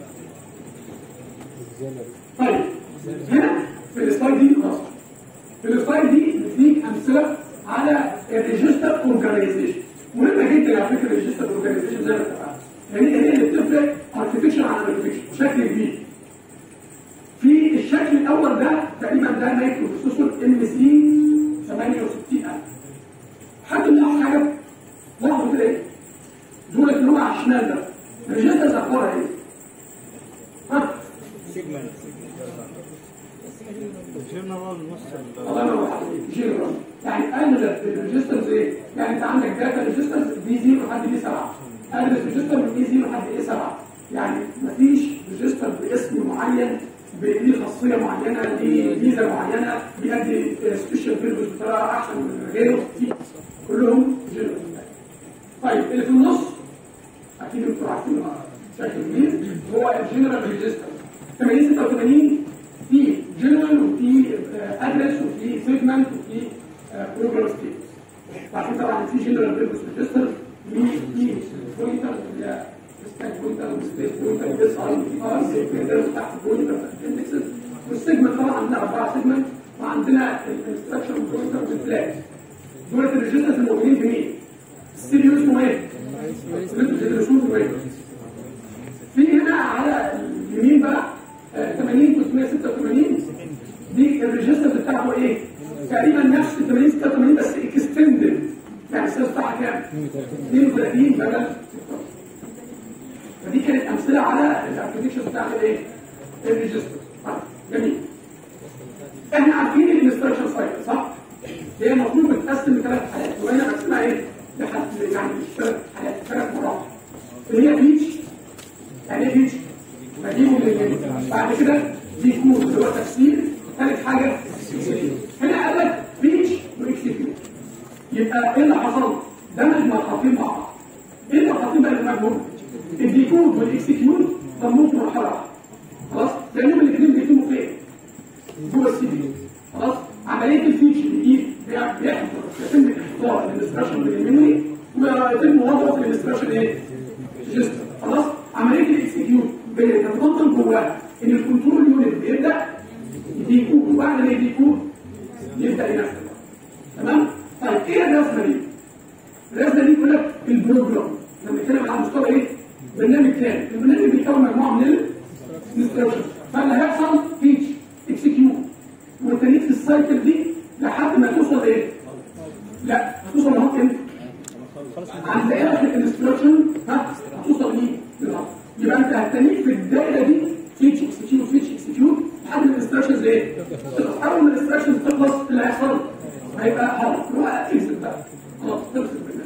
طيب هنا في السلايد دي خلاص في السلايد دي بتديك امثله على الريجستر اورجانيزيشن مهمه جدا على فكره الريجستر اورجانيزيشن زي ما اتفقنا لان هي اللي بتفرق ارتفيشال عن ارتفيشال بشكل كبير في الشكل الاول ده تقريبا ده مايكرو بروسيسور ام سي 68000 حد ملاحظ حاجه؟ لاحظوا كده ايه؟ دول اللي هو على الشمال ده الريجستر اخبارها ايه؟ ها؟ الله ينور عليك جنرال يعني اغلب الريجسترز ايه؟ يعني انت عندك داتا ريجسترز بي 0 لحد بي 7 اغلب ريجستر من بي 0 لحد اي 7 يعني مفيش ريجستر باسم معين ليه خاصيه معينه ليه ميزه معينه بيأدي سبيشال بيربز بطريقه احسن من غيره في كلهم جنرال طيب اللي في النص اكيد انتوا عارفين بشكل كبير هو الجنرال ريجستر 80 86 في جنرال وفي ادرس وفي سيجمنت وفي بروجرام ستيتس عارفين طبعا في جنرال بيربس ريجستر في بوينتر اللي هي ستاك بوينتر وستيت بوينتر اس اي في ار بوينتر تحت بوينتر اندكسز والسيجمنت طبعا عندنا اربعه سيجمنت وعندنا الانستراكشن بوينتر والفلاج دول الريجسترز الموجودين في مين؟ السيريو اسمه ايه؟ اللي انتوا بتدرسوه ايه؟ في هنا على اليمين بقى 80 386 دي الريجستر بتاعته ايه؟ تقريبا نفس 80 86 بس اكستندد يعني السيرش بتاعها كام؟ 32 بدل 16 فدي كانت امثله على الاركتكشر بتاع الايه؟ الريجستر طيب جميل احنا عارفين الانستراكشن سايكل صح؟ هي المفروض بتتقسم لثلاث حالات وهنا بقسمها ايه؟ لحد يعني مش ثلاث حالات ثلاث مراحل اللي هي بيتش يعني ايه بيتش؟ بجيبه من الجنب. بعد كده بيكون اللي هو تفسير ثالث حاجه هنا قال لك بيتش واكسكيوت يبقى ايه اللي حصل؟ دمج مرحلتين مع بعض ايه المرحلتين بقى اللي دمجهم؟ الديكود والاكسكيوت ضموه في مرحله واحده خلاص؟ لانهم الاثنين بيتموا فين؟ جوه السي بي خلاص عمليه الفيتش دي بيحصل يتم اختار الانستراكشن من الميموري ويتم وضعه في الانستراكشن ايه؟ ريجستر خلاص عمليه الاكسكيوت بتتضمن جواها ان الكنترول يونت بيبدا يديكود وبعد ما يديكود يبدا ينفذ تمام؟ طيب ايه الرسمه دي؟ الرسمه دي بيقول لك البروجرام لما بنتكلم على مستوى ايه؟ برنامج تاني البرنامج بيكون مجموعه من الانستراكشن فاللي هيحصل فيتش اكسكيوت والتنين في السايكل دي لحد ما توصل ايه؟ لا توصل لهوك انت عند اخر الانستراكشن ها هتوصل ليه؟ للهوك يبقى انت هتنيك في الدائره دي فيتش اكسكيوت فيتش اكسكيوت لحد ما الانستراكشنز ايه؟ تخلص اول ما الانستراكشنز تخلص اللي هيحصل هيبقى هوك اللي هو اكزت بقى خلاص خلص البرنامج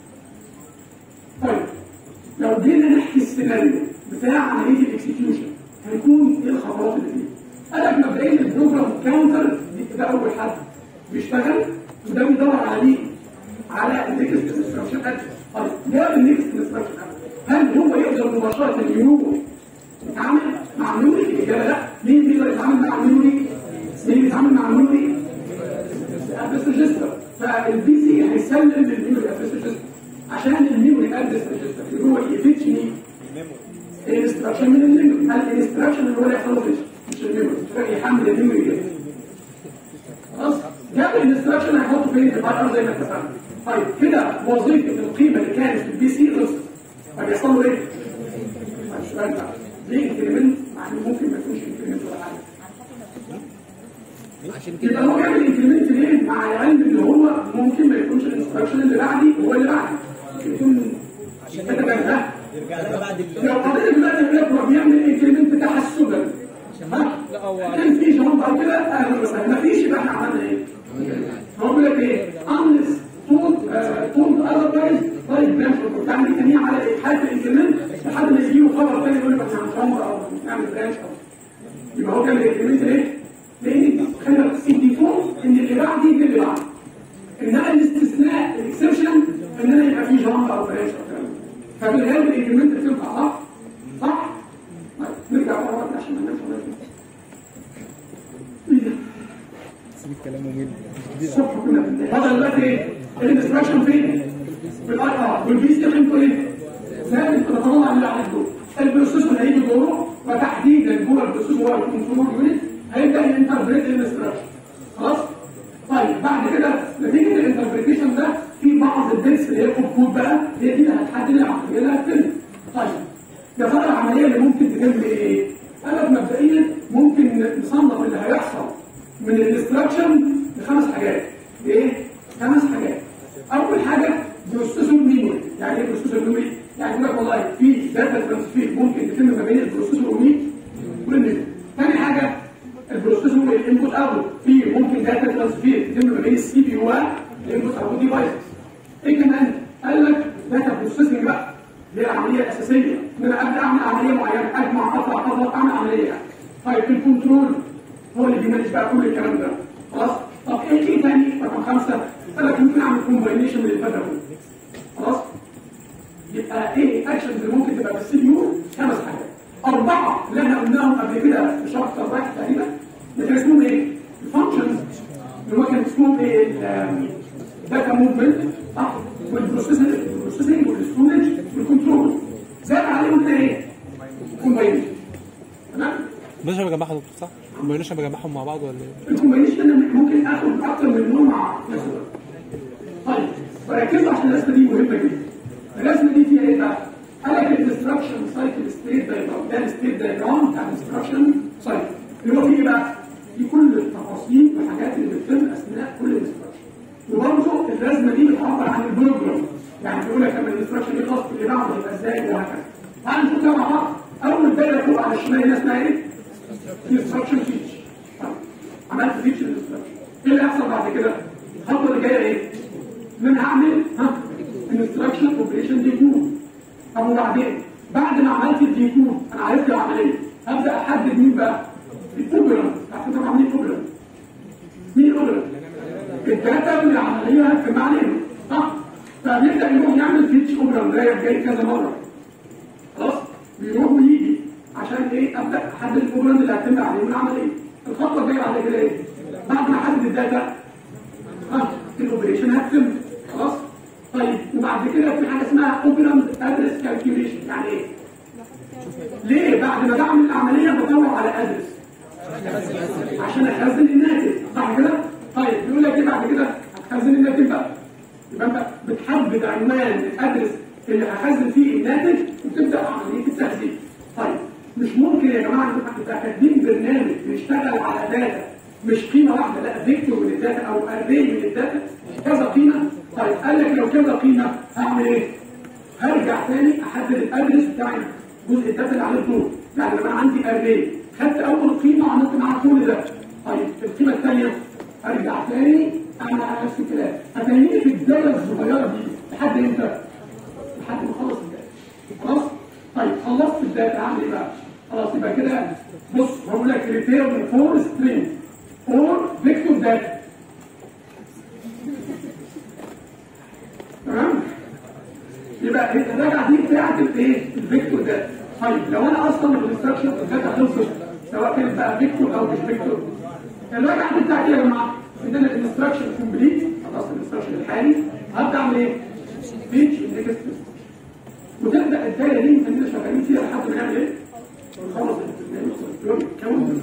طيب لو جينا نحكي السيناريو بتاع عمليه الاكسكيوشن هيكون ايه الخطوات اللي فيه؟ قال لك مبدئيا البروجرام كاونتر ده اول حد بيشتغل وده بيدور على مين؟ على النكست انستراكشن اكشن طيب جاب النكست انستراكشن هل هو يقدر مباشره يروح يتعامل مع الميموري؟ الاجابه لا مين بيقدر يتعامل مع الميموري؟ مين بيتعامل مع الميموري؟ ادرس ريجستر فالبي سي هيسلم للميموري ادرس ريجستر عشان الميموري ادرس ريجستر اللي هو يفتش مين؟ الانستراكشن من الميموري الانستراكشن اللي هو اللي يحصل له مش الميموري مش يحمل الميموري كده خلاص جاب الانستراكشن هيحطه فين في الار زي ما اتفقنا طيب كده وظيفه القيمه اللي كانت في البي سي خلصت فبيحصل له ايه؟ السؤال بقى ليه انكريمنت مع انه ممكن ما يكونش انكريمنت ولا حاجه يبقى هو بيعمل انكريمنت ليه؟ مع العلم ان هو ممكن ما يكونش الانستراكشن اللي بعدي هو اللي بعدي يكون كده ده يرجع لك بعد لو قضيت دلوقتي بيقرا بيعمل انكريمنت تحسبا لا هو كان في جواب او كده اهلا وسهلا ما فيش يبقى احنا عملنا ايه؟ هو بيقول لك ايه؟ unless told uh, told otherwise طيب ماشي تعمل تانية على حالة الانكريمنت لحد ما يجيله خبر تاني يقول لك احنا هنصمر او نعمل برانش او يبقى هو كان الانكريمنت ليه؟ لان خلينا الديفولت ان اللي بعدي يجي اللي بعدي انما الاستثناء الاكسبشن ان انا يبقى في جامب او برانش او كلام ففي الغالب الانكريمنت بتنفع صح؟ صح؟ طيب نرجع ورا وقت عشان ما ننسى ولا سيب الكلام ممل الصبح كنا بنتكلم هذا دلوقتي ايه؟ الانستراكشن فين؟ في الاي ار والبي سي قيمته ايه؟ ثابت بتطلع اللي على الدور البروسيسور هيجي دوره وتحديدا جوه البروسيسور هو الكنترول يونت هيبدا ينتربريت الانستراكشن خلاص؟ طيب بعد كده نتيجه الانتربريتيشن ده في بعض البيتس اللي هي الكود بقى هي دي اللي هتحدد العمليه اللي هتتم طيب يا ترى العمليه اللي ممكن تتم ايه؟ قال لك مبدئيا ممكن نصنف اللي هيحصل من الانستراكشن لخمس حاجات ايه؟ خمس حاجات اول حاجه بروسيسور ميموري يعني ايه بروسيسور ميموري؟ يعني يقول لك والله في داتا ترانسفير ممكن يتم ما بين البروسيسور ومين؟ والميموري ثاني حاجه البروسيسور والانبوت اوت في ممكن داتا ترانسفير تتم ما بين السي بي يو والانبوت اوت ديفايسز ايه كمان؟ قال لك داتا بروسيسنج بقى دي العمليه الاساسيه ان انا ابدا اعمل عمليه معينه اجمع اطلع اطلع اعمل عمليه يعني. طيب الكنترول هو اللي بيمانج بقى كل الكلام ده خلاص طب ايه ايه تاني رقم خمسه قال لك ممكن اعمل كومباينيشن من الفدا خلاص يبقى ايه اكشنز اللي ممكن تبقى في السي بي يو خمس حاجات اربعه اللي احنا قلناهم قبل كده في شابتر واحد تقريبا اللي كان اسمهم ايه؟ الفانكشنز اللي هو كان اسمهم ايه؟ الداتا موفمنت صح؟ والبروسيسنج البروسيسنج والستورج والكنترول زاد عليهم كده ايه؟ كومباينيشن تمام؟ مش بجمعهم دكتور صح؟ ما مش بجمعهم مع بعض ولا ايه؟ الكومباينيشن انا ممكن اخد اكتر من نوع مع نفس الوقت. طيب فركزوا عشان الرسمه دي مهمه جدا. الرسمه دي فيها ايه بقى؟ قال لك الانستراكشن سايكل ستيت دايجرام ده الستيت دايجرام بتاع الانستراكشن سايكل اللي هو فيه ايه بقى؟ دي كل التفاصيل والحاجات اللي بتتم اثناء كل انستراكشن وبرضه الرسمه دي بتعبر عن البروجرام يعني بيقول لك لما الانستراكشن دي خاص اللي بعده يبقى ازاي وهكذا تعال نشوف كده مع بعض اول دايره فوق على الشمال هنا اسمها ايه؟ انستراكشن فيتش عملت فيتش الانستراكشن ايه اللي هيحصل بعد كده؟ الخطوه اللي جايه ايه؟ ان انا هعمل ها انستراكشن اوبريشن ديكود طب وبعدين بعد ما عملت الديكود انا عرفت العمليه هبدا احدد مين بقى؟ الاوبرا هحدد عاملين اوبرا مين اوبرا؟ الداتا من العمليه هتجمع عليهم صح؟ فبيبدا يروح يعمل فيتش اوبرا رايح جاي كذا مره خلاص؟ بيروح ويجي عشان ايه؟ ابدا احدد الاوبرا اللي هتتم عليهم العمليه الخطوه الجايه بعد كده ايه؟ بعد ما احدد الداتا ها الاوبريشن هتتم خلاص؟ طيب وبعد كده في حاجه اسمها اوبرند ادرس كالكيوليشن يعني ايه؟ ليه بعد ما بعمل العمليه بدور على ادرس عشان اخزن الناتج صح كده؟ طيب بيقول لك ايه بعد كده؟ هتخزن الناتج بقى يبقى انت بتحدد عنوان الادرس اللي هخزن فيه الناتج وتبدا عمليه التخزين طيب مش ممكن يا جماعه نبقى كاتبين برنامج بيشتغل على داتا مش قيمه واحده لا فيكتور من الداتا او اري من الداتا كذا قيمه طيب قال لك لو كذا قيمه هعمل ايه؟ هرجع تاني احدد الادرس بتاع جزء الداتا اللي عليه الدور يعني لما عندي اري خدت اول قيمه وعملت معاها كل ده طيب القيمه الثانيه ارجع تاني اعمل على نفس الكلام هتلاقيني في الداتا الصغيره دي لحد امتى؟ لحد ما اخلص الداتا خلاص؟ طيب خلصت الداتا اعمل ايه بقى؟ خلاص يبقى كده بص هقول لك ريتيرن فور سترينج اور فيكتور داتا تمام؟ يبقى الراجعه دي بتاعت الايه؟ الفيكتور داتا طيب لو انا اصلا الانستراكشن الداتا خلصت سواء كانت بقى فيكتور او مش فيكتور الراجعه دي بتاعتي يا جماعه ان انا الانستراكشن كومبليت خلاص الانستراكشن الحالي هبدا اعمل ايه؟ بيتش النكست وتبدا الدايره دي اننا شغالين فيها لحد ما نعمل ايه؟ نخلص الكون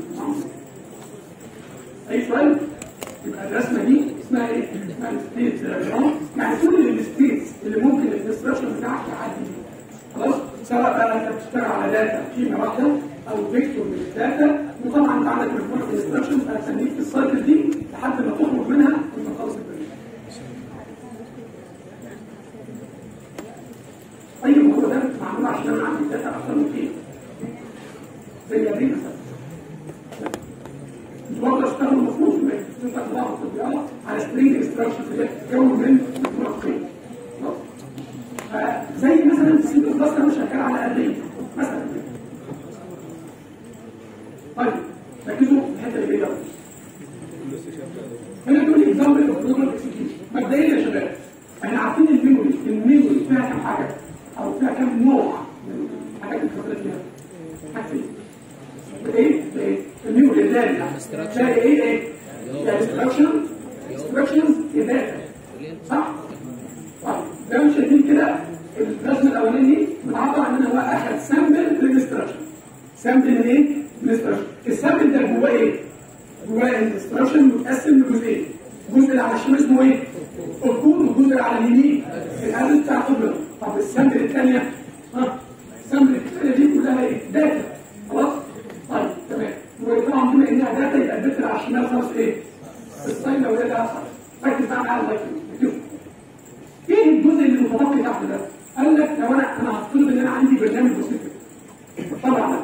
اي سؤال؟ يبقى الرسمه دي اسمها ايه؟ اسمها الستيت يعني كل الستيتس اللي ممكن الانستراكشن بتاعك يعدي خلاص؟ سواء بقى انت بتشتغل على داتا قيمه واحده او فيكتور من الداتا وطبعا انت عندك مجموعه انستراكشن هتخليك في السايكل دي لحد ما تخرج منها وانت خلص البرنامج. طيب هو ده معمول عشان انا عندي داتا اكتر من كده. زي دي مثلا. مش برضه اشتغل المفروض انك تفتح بعض التطبيقات على سترينج انستراكشن اللي بتتكون من مجموعه قيم. زي مثلا السي بلس بلس انا شغال على اري مثلا طيب ركزوا في الحته اللي جايه هنا تقول لي اكزامبل اوف بروجرام اكسكيوشن مبدئيا يا شباب احنا عارفين الميموري الميموري فيها كام حاجه او فيها كام نوع من الحاجات اللي بتدخل فيها حاجتين ايه ايه الميموري اللي تلاقي ايه ايه يا انستراكشن انستراكشنز يا داتا صح طيب ده مش شايفين كده الرسمه الاولانيه دي بتعبر عن ان هو اخذ سامبل للانستراكشن سامبل من ايه؟ الانستراكشن السامبل ده جواه ايه؟ جواه الانستراكشن متقسم لجزئين الجزء اللي على الشمال اسمه ايه؟ الكود والجزء اللي على اليمين الادرس بتاع القبله طب السامبل الثانيه ها السامبل الثانيه دي كلها ايه؟ داتا خلاص؟ طيب تمام وطبعا بما انها داتا يبقى الداتا اللي على الشمال خلاص ايه؟ الساين لو داتا اصلا ركز بقى معايا الله يكرمك ايه الجزء اللي متبقي تحت ده؟ قال لك لو انا انا هفترض ان انا عندي برنامج بسيط طبعا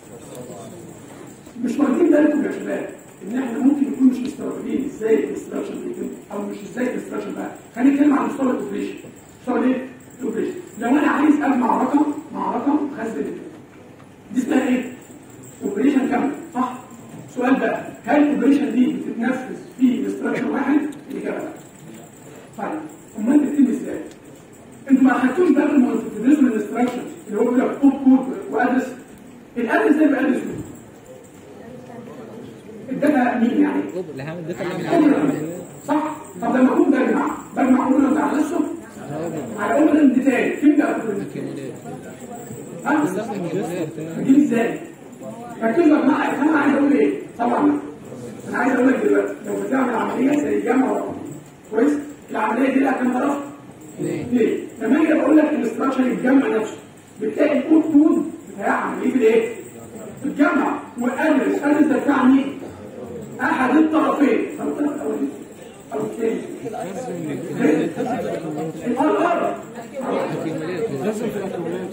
مش واخدين بالكم يا شباب ان احنا ممكن نكون مش مستوعبين ازاي الانستراكشن بيتم او مش ازاي الانستراكشن بقى خلينا نتكلم عن مستوى الاوبريشن مستوى ايه؟ الاوبريشن لو انا عايز اجمع رقم مع رقم خزن دي اسمها ايه؟ اوبريشن كامل صح؟ سؤال بقى هل الاوبريشن دي بتتنفذ في انستراكشن واحد؟ الاجابه لا طيب امال بتتم ازاي؟ انتوا ما اخدتوش بالكم وانتوا بتدرسوا الانستراكشن اللي هو بيقول لك كود كود وادرس الادرس ده بيبقى ادرس مين؟ الداتا مين يعني؟ اللي هعمل الداتا اللي اعمل عليها العمليه صح؟ طب لما اكون بجمع بجمع اوبرند على نفسه على اوبرند تاني فين بقى اوبرند؟ ها؟ بتجيب ازاي؟ ركزوا يا جماعه انا عايز اقول ايه؟ طبعا انا عايز اقول لك دلوقتي لو بتعمل عمليه زي جمع ورقم كويس؟ العمليه دي لها كام طرف؟ ليه؟ لما اجي بقول لك الاستراكشر الجمع نفسه بتلاقي الكود كود بتاع عمليه الايه؟ الجمع والادرس ادرس ده بتاع مين؟ الار ار لازم في الاكيوميليت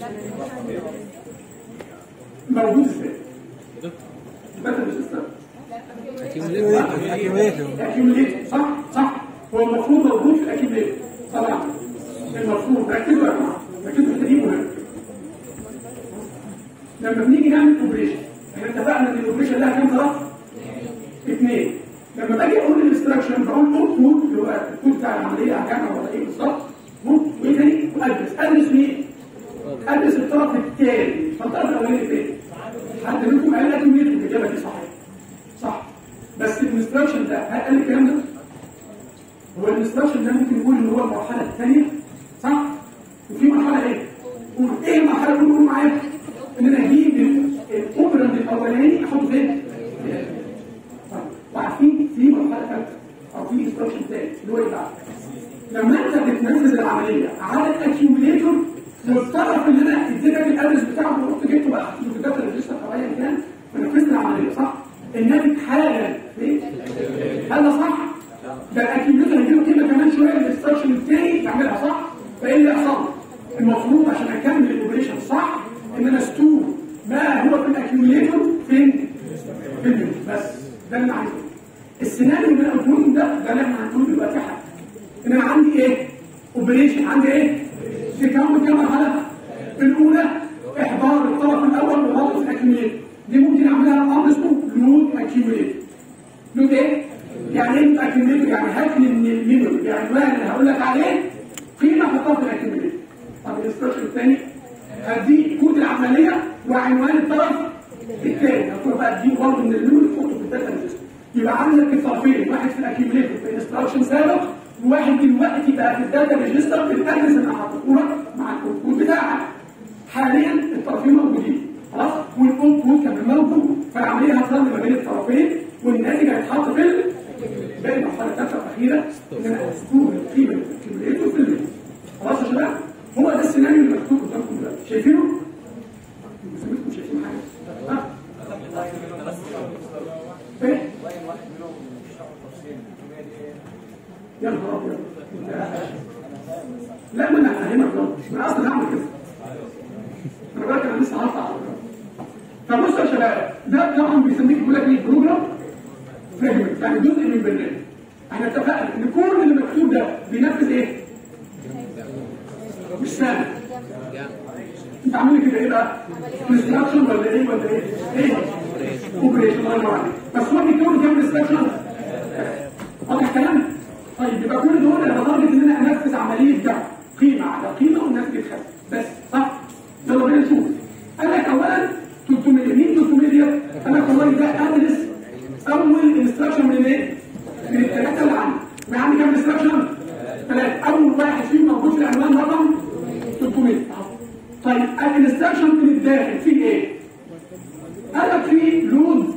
موجود ازاي؟ داتا ريجستر اكيوميليت اكيوميليت صح صح هو المفروض موجود في الاكيوميليت طبعا المفروض ركزوا يا جماعه ركزوا في الحته دي مهم لما بنيجي نعمل اوبريشن احنا اتفقنا ان الاوبريشن لها كام طرف؟ اثنين لما باجي اقول الاستراكشن بقول اوتبوت اللي هو الكود بتاع العمليه هجمع ولا ايه بالظبط روت وايه تاني؟ وادرس ادرس مين؟ ادرس الطرف الثاني فالطرف الاولاني فين؟ حد منكم قال لكم مين الاجابه دي صحيحه صح بس الانستراكشن ده هل قال الكلام ده؟ هو الانستراكشن ده ممكن نقول ان هو المرحله الثانيه صح؟ وفي مرحله ايه؟ قول ايه المرحله اللي قولوا معايا؟ ان انا اجيب الاوبرند الاولاني احطه فين؟ طيب، وعارفين في مرحله ثالثه او في انستراكشن ثالث اللي هو ايه بقى؟ لما انت بتنفذ العمليه على الاكيوميليتور والطرف اللي انا اديتك الادرس بتاعه ورحت جبته بقى حطيته في الداتا ريجستر او ايا كان ونفذت العمليه صح؟ الناتج حالا ليه؟ هل ده صح؟ ده الاكيوميليتور هيجيله كلمه كمان شويه الانستراكشن الثاني يعملها صح؟ فايه اللي يحصل؟ المفروض عشان اكمل الاوبريشن صح ان انا استور ما هو في الاكيوميليتور فين؟ في الميموري بس ده اللي انا عايزه السيناريو اللي انا قلته لكم ده ده اللي احنا هنقوله دلوقتي حاجه ان انا عندي ايه؟ اوبريشن عندي ايه؟ تكون كام مرحله؟ الاولى احضار الطرف الاول ووضعه في الاكيوميليتور دي ممكن اعملها امر اسمه لود اكيوميليتور لود ايه؟ يعني ايه لود اكيوميليتور؟ يعني هات لي من الميموري يعني العنوان اللي هقول لك عليه قيمه احطها في الاكيوميليتور طب الاستراكشر الثاني هدي كود العمليه وعنوان الطرف الثاني هتروح بقى تجيب برضه من الميموري تحطه في الداتا ريجستر يبقى عندك الطرفين واحد في الاكيوميليتور في انستراكشن سابق وواحد دلوقتي بقى في الداتا ريجستر بالادرس اللي هحطه لك مع الكود بتاعك حاليا الطرفين موجودين خلاص والاوت كود كمان موجود فالعمليه هتظل ما بين الطرفين والناتج هيتحط في ال- باقي المرحله الثالثه والاخيره ان انا اذكر القيمه اللي في الكيميائيات في الميموري خلاص يا شباب هو ده السيناريو اللي مكتوب قدامكم دلوقتي شايفينه؟ سمعتكم شايفين حاجه؟ ها؟ ايه؟ يا نهار ابيض لا ما انا هفهمك برضه انا اصلا هعمل كده انا بقولك انا لسه هطلع فبصوا يا شباب ده طبعا بيسميك بيقول لك ايه بروجرام فراجمنت يعني جزء من البرنامج احنا اتفقنا ان كل اللي مكتوب ده بينفذ ايه؟ مش سهل انت عامل كده ايه بقى؟ انستراكشن ولا ايه ولا ايه؟ ايه؟ اوبريشن الله ينور عليك بس هو بيكون كام انستراكشن؟ واضح الكلام؟ طيب يبقى كل دول انا بطالب ان انا انفذ عمليه جمع قيمه على قيمه والناس بتخزن بس صح؟ يلا بينا نشوف قال لك اولا 300 مين 300 ديت؟ قال لك والله ده ادرس اول انستراكشن من ايه؟ من الثلاثه اللي عندي يبقى عندي كام انستراكشن؟ ثلاثه اول واحد فيهم موجود في العنوان رقم 300 طيب الانستراكشن من الداخل فيه ايه؟ قال لك فيه لود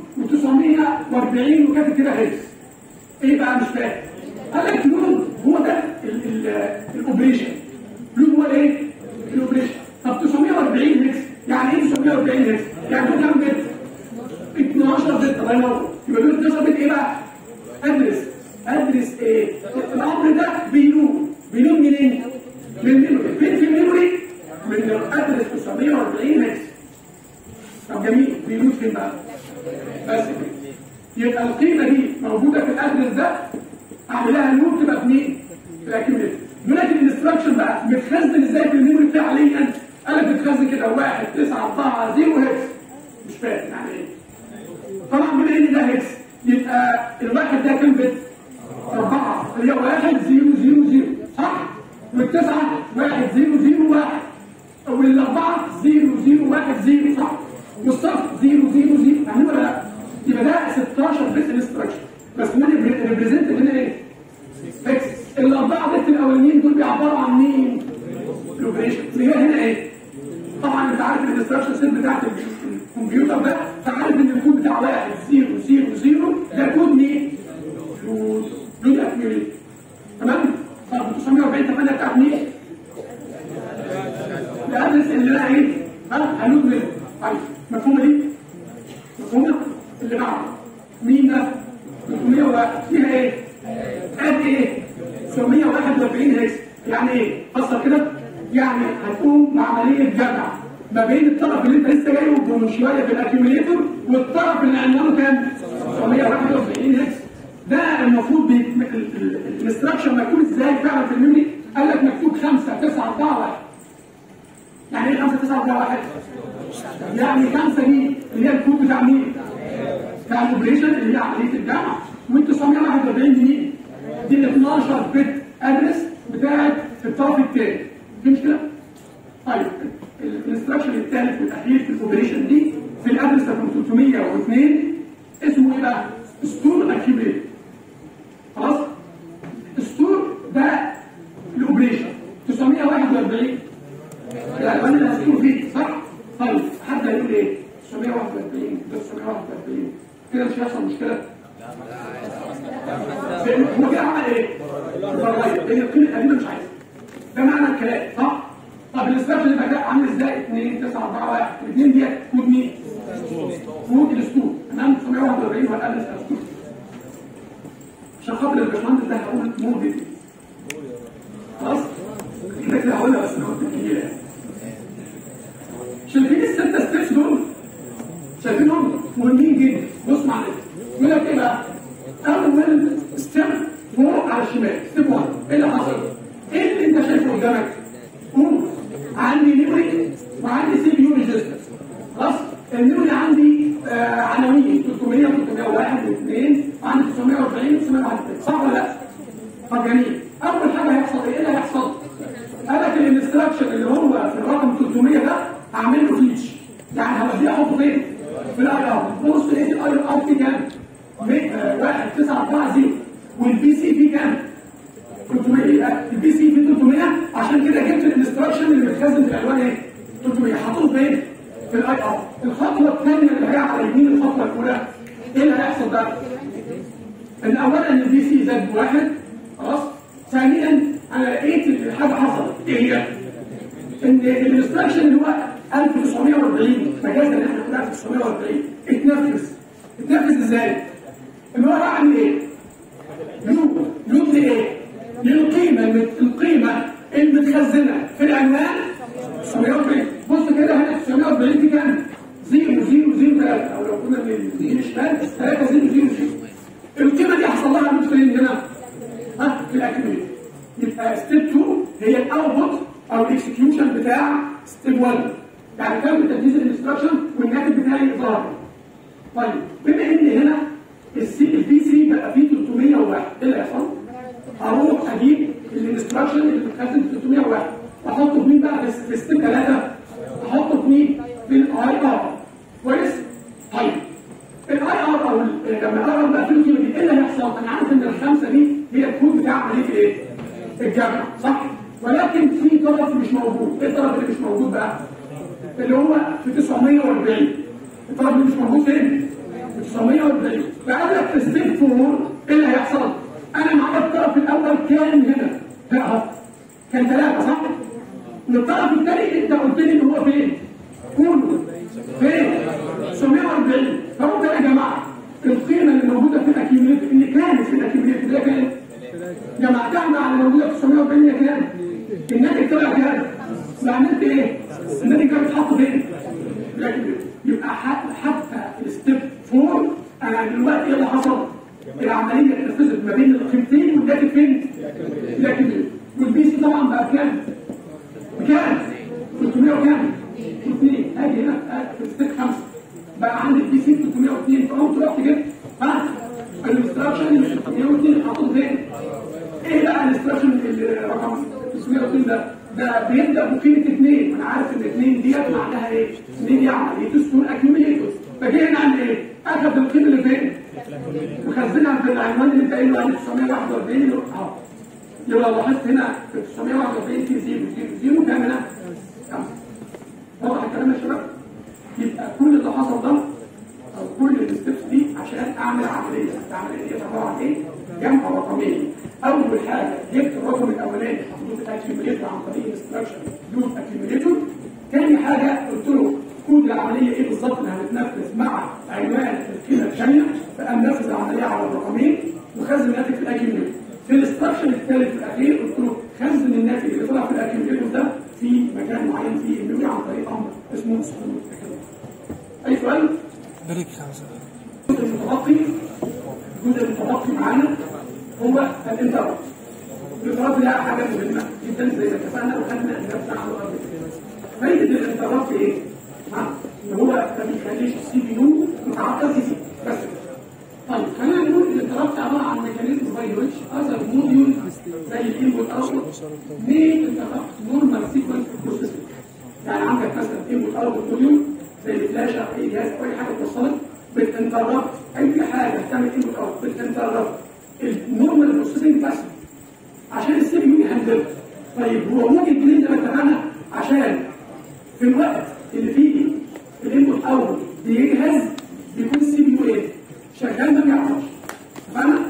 و940 وكاتب كده هيكس ايه بقى مش فاهم قال لك لود هو ده ال- ال- الاوبريشن لود هو ايه الاوبريشن طب 940 هيكس يعني ايه 940 هيكس يعني هو كام بت 12 بت الله ينور يبقى دول 12 بت ايه بقى ادرس ادرس ايه الامر ده بيلود بيلود منين من الميموري فين في الميموري من الادرس 940 هيكس طب جميل بيلود فين بقى بس كده يبقى القيمه دي موجوده في الادرس ده اعمل لها لوب تبقى في مين؟ في الاكيوميليتور يقول لك الانستراكشن بقى متخزن ازاي في الميموري بتاعي حاليا؟ قال لك متخزن كده 1 9 4 0 هكس مش فاهم يعني ايه؟ طبعا بما ان ده هكس يبقى الواحد ده كام بت؟ أربعة اللي هي 1 0 0 0 صح؟ والتسعة 1 0 0 1 والأربعة 0 0 1 0 صح؟ والصف 0 0 0 يعني ولا لا؟ يبقى ده 16 بت انستراكشن بس من ريبريزنت هنا ايه؟ اكس الاربعه بت الاولانيين دول بيعبروا عن مين؟ الاوبريشن اللي هي هنا ايه؟ طبعا انت عارف الانستراكشن سيت بتاعت الكمبيوتر ده فعارف ان الكود بتاع 1 0 0 0 ده كود مين؟ كود لود اكيوريت تمام؟ طب 940 8 بتاعت مين؟ الادرس اللي انا ايه؟ ها هنود منه طيب مفهومه دي؟ مفهومه؟ اللي بعده مين ده؟ 301 فيها ايه؟ قد ايه؟ 901 يعني ايه؟ فسر كده يعني هتقوم بعمليه جمع ما بين الطرف اللي انت لسه جايبه من شويه في الاكيوميليتور والطرف اللي عنوانه كام؟ 941 هكس ده المفروض الاستراكشر مكتوب ازاي فعلا في الميموري قال لك مكتوب 5 9 4 1 يعني ايه 5 9 4 1 يعني 5 دي اللي هي الكود بتاع مين بتاع الاوبريشن اللي هي عمليه الجمع وال 941 دي مين دي ال 12 بت ادرس بتاعت الطرف الثاني في مشكله طيب الاستراكشر الثالث والاخير في الاوبريشن دي في الادرس رقم 302 اسمه ايه بقى ستور اكيوميليتور خلاص الستور ده الاوبريشن 941 الالوان اللي هتكون فيه صح طيب حد هيقول ايه 941 ده 941 كده مش هيحصل مشكله لأن هو كده عمل ايه؟ فرغير لان القيمه القديمه مش عايزها ده معنى الكلام صح؟ طب الاستراكشر اللي بقى عامل ازاي؟ 2 9 4 1 2 ديت كود مين؟ كود الاسطول تمام 941 والقلب الاسطول عشان خاطر الباشمهندس ده هقول مود دي خلاص؟ كده كده هقولها بس انا قلت الكبيره يعني شايفين الستة ستيبس دول؟ شايفينهم مهمين جدا بص معايا يقول لك ايه بقى؟ اول ستيب فوق على الشمال ستيب 1 ايه اللي حصل؟ ايه اللي انت شايفه قدامك؟ قوم عندي ميموري وعندي سي بي يو ريجستر خلاص؟ الميموري عندي آه عناوين 300 301 و2 وعندي 940 941 صح ولا لا؟ طب جميل اول حاجه هيحصل ايه؟ ايه اللي هيحصل؟ قال لك الانستراكشن اللي هو في الرقم 300 ده هعمل له فيتش يعني هوديه احطه فين؟ في الاي ار بص لقيت الاي ار في كام؟ 1 9 4 0 والبي سي في كام؟ 300 يبقى البي سي في 300 عشان كده جبت الانستراكشن اللي متخزن في الالوان ايه؟ 300 حطوه فين؟ في الاي ار الخطوه الثانيه اللي هي على يمين الخطوه الاولى ايه اللي هيحصل بقى؟ ان اولا البي سي زاد بواحد خلاص ثانيا انا لقيت حاجه حصلت ايه هي؟ ان الانستراكشن اللي هو 1940 مجازا ان احنا كنا 1940 اتنفذ اتنفذ ازاي؟ اللي هو اعمل ايه؟ لوب لوب لايه؟ للقيمه المت- القيمه المتخزنه في العنوان 940 بص كده هنا 940 دي كام؟ 0 0 0 3 او لو كنا من اليمين الشمال 3 0 0 0 القيمه دي حصل لها لوب فين هنا؟ ها في الاكيوميليتور يبقى ستيب 2 هي الاوتبوت او الاكسكيوشن بتاع ستيب 1 يعني تم تنفيذ الانستراكشن والناتج بتاعي ظهر طيب بما ان هنا السي البي سي بقى فيه 301 ايه اللي هيحصل؟ اروح اجيب الانستراكشن اللي بتتخزن في 301 احطه في مين بقى في في ستيب 3 احطه في مين؟ في الاي ار كويس؟ طيب الاي ار او ال- لما الاي ار بقى فيه القيمه دي ايه اللي هيحصل؟ انا عارف ان الخمسه دي هي الكود بتاع عمليه ايه؟ الجمع صح؟ ولكن في طرف مش موجود، ايه الطرف اللي مش موجود بقى؟ اللي هو في 940 الطرف اللي مش موجود فين؟ في 940 فقال لك في ستيب 4 ايه اللي هيحصل؟ انا معايا الطرف الاول كان هنا هنا اهو كان ثلاثه صح؟ والطرف الثاني انت قلت لي ان هو فين؟ قولوا فين؟ 940 فقلت يا جماعه القيمه اللي موجوده في الاكيوميليتور اللي كانت في الاكيوميليتور اللي هي كانت جمعتها مع اللي موجوده في 940 هي كام؟ الناتج طلع كام؟ عملت ايه؟ الناتج ده بيتحط فين؟ في الاكيوميليتور يبقى حتى حتى الستيب 4 انا دلوقتي ايه اللي حصل؟ العمليه اتنفذت ما بين القيمتين والناتج فين؟ الاكيوميليتور والبي سي طبعا بقى بكام؟ بكام؟ 300 وكام؟ 2 هاجي هنا في ستيب 5 بقى عندي البي سي 302 فقمت رحت جبت ها الانستراكشن اللي 302 حاطط فين؟ ايه بقى الانستراكشن اللي رقم 302 ده؟ ده بيبدا بقيمه 2 انا عارف ان 2 ديت معناها ايه؟ 2 دي عمليه ستون اكيوميليتور فجه هنا عند ايه؟ اخذ القيمه اللي فين؟ وخزنها في العنوان اللي انت قايله عليه 941 اللي هو اهو لو لاحظت هنا في 941 في 0 0 0 كام هنا؟ 5 واضح الكلام يا شباب؟ يبقى كل اللي حصل ده او كل الستبس دي عشان اعمل عمليه العمليه دي عباره عن ايه؟ جمع رقمين اول حاجه جبت الرقم الاولاني حطيته في اكيوميليتور عن طريق انستراكشن يوز اكيوميليتور تاني حاجه قلت له كود العمليه ايه بالظبط اللي هنتنفذ مع عنوان القيمه الثانيه فقام نفذ العمليه على الرقمين وخزن الناتج في الاكيوميليتور في الاستراكشن الثالث الاخير قلت له خزن الناتج اللي طلع في الاكيوميليتور ده في مكان معين في الميموري عن طريق امر اسمه سكون اي سؤال؟ بريك خمسة الجزء المتبقي الجزء المتبقي معانا هو الانتربت الانتربت ده حاجه مهمه جدا زي ما اتفقنا وخدنا الكلام عنه قبل كده فايده الانتربت ايه؟ ها؟ ان هو ما بيخليش السي بي يو متعطل كتير بس طيب خلينا نقول الانتربت عباره عن ميكانيزم باي ويتش اذر موديول زي الانبوت اوتبوت ميك انتربت نورمال سيكونس بروسيسنج يعني عندك مثلا انبوت اوتبوت موديول زي الفلاشه او اي جهاز او اي حاجه توصلك بتنتربت اي حاجه بتعمل انبوت اوت بتنتربت النورمال بروسيسنج بس عشان السي بي يو يهندل طيب هو ممكن جديد زي ما اتفقنا عشان في الوقت اللي فيه الانبوت اوت بيجهز بيكون السي بي يو ايه؟ شغال ما بيعرفش فاهمة؟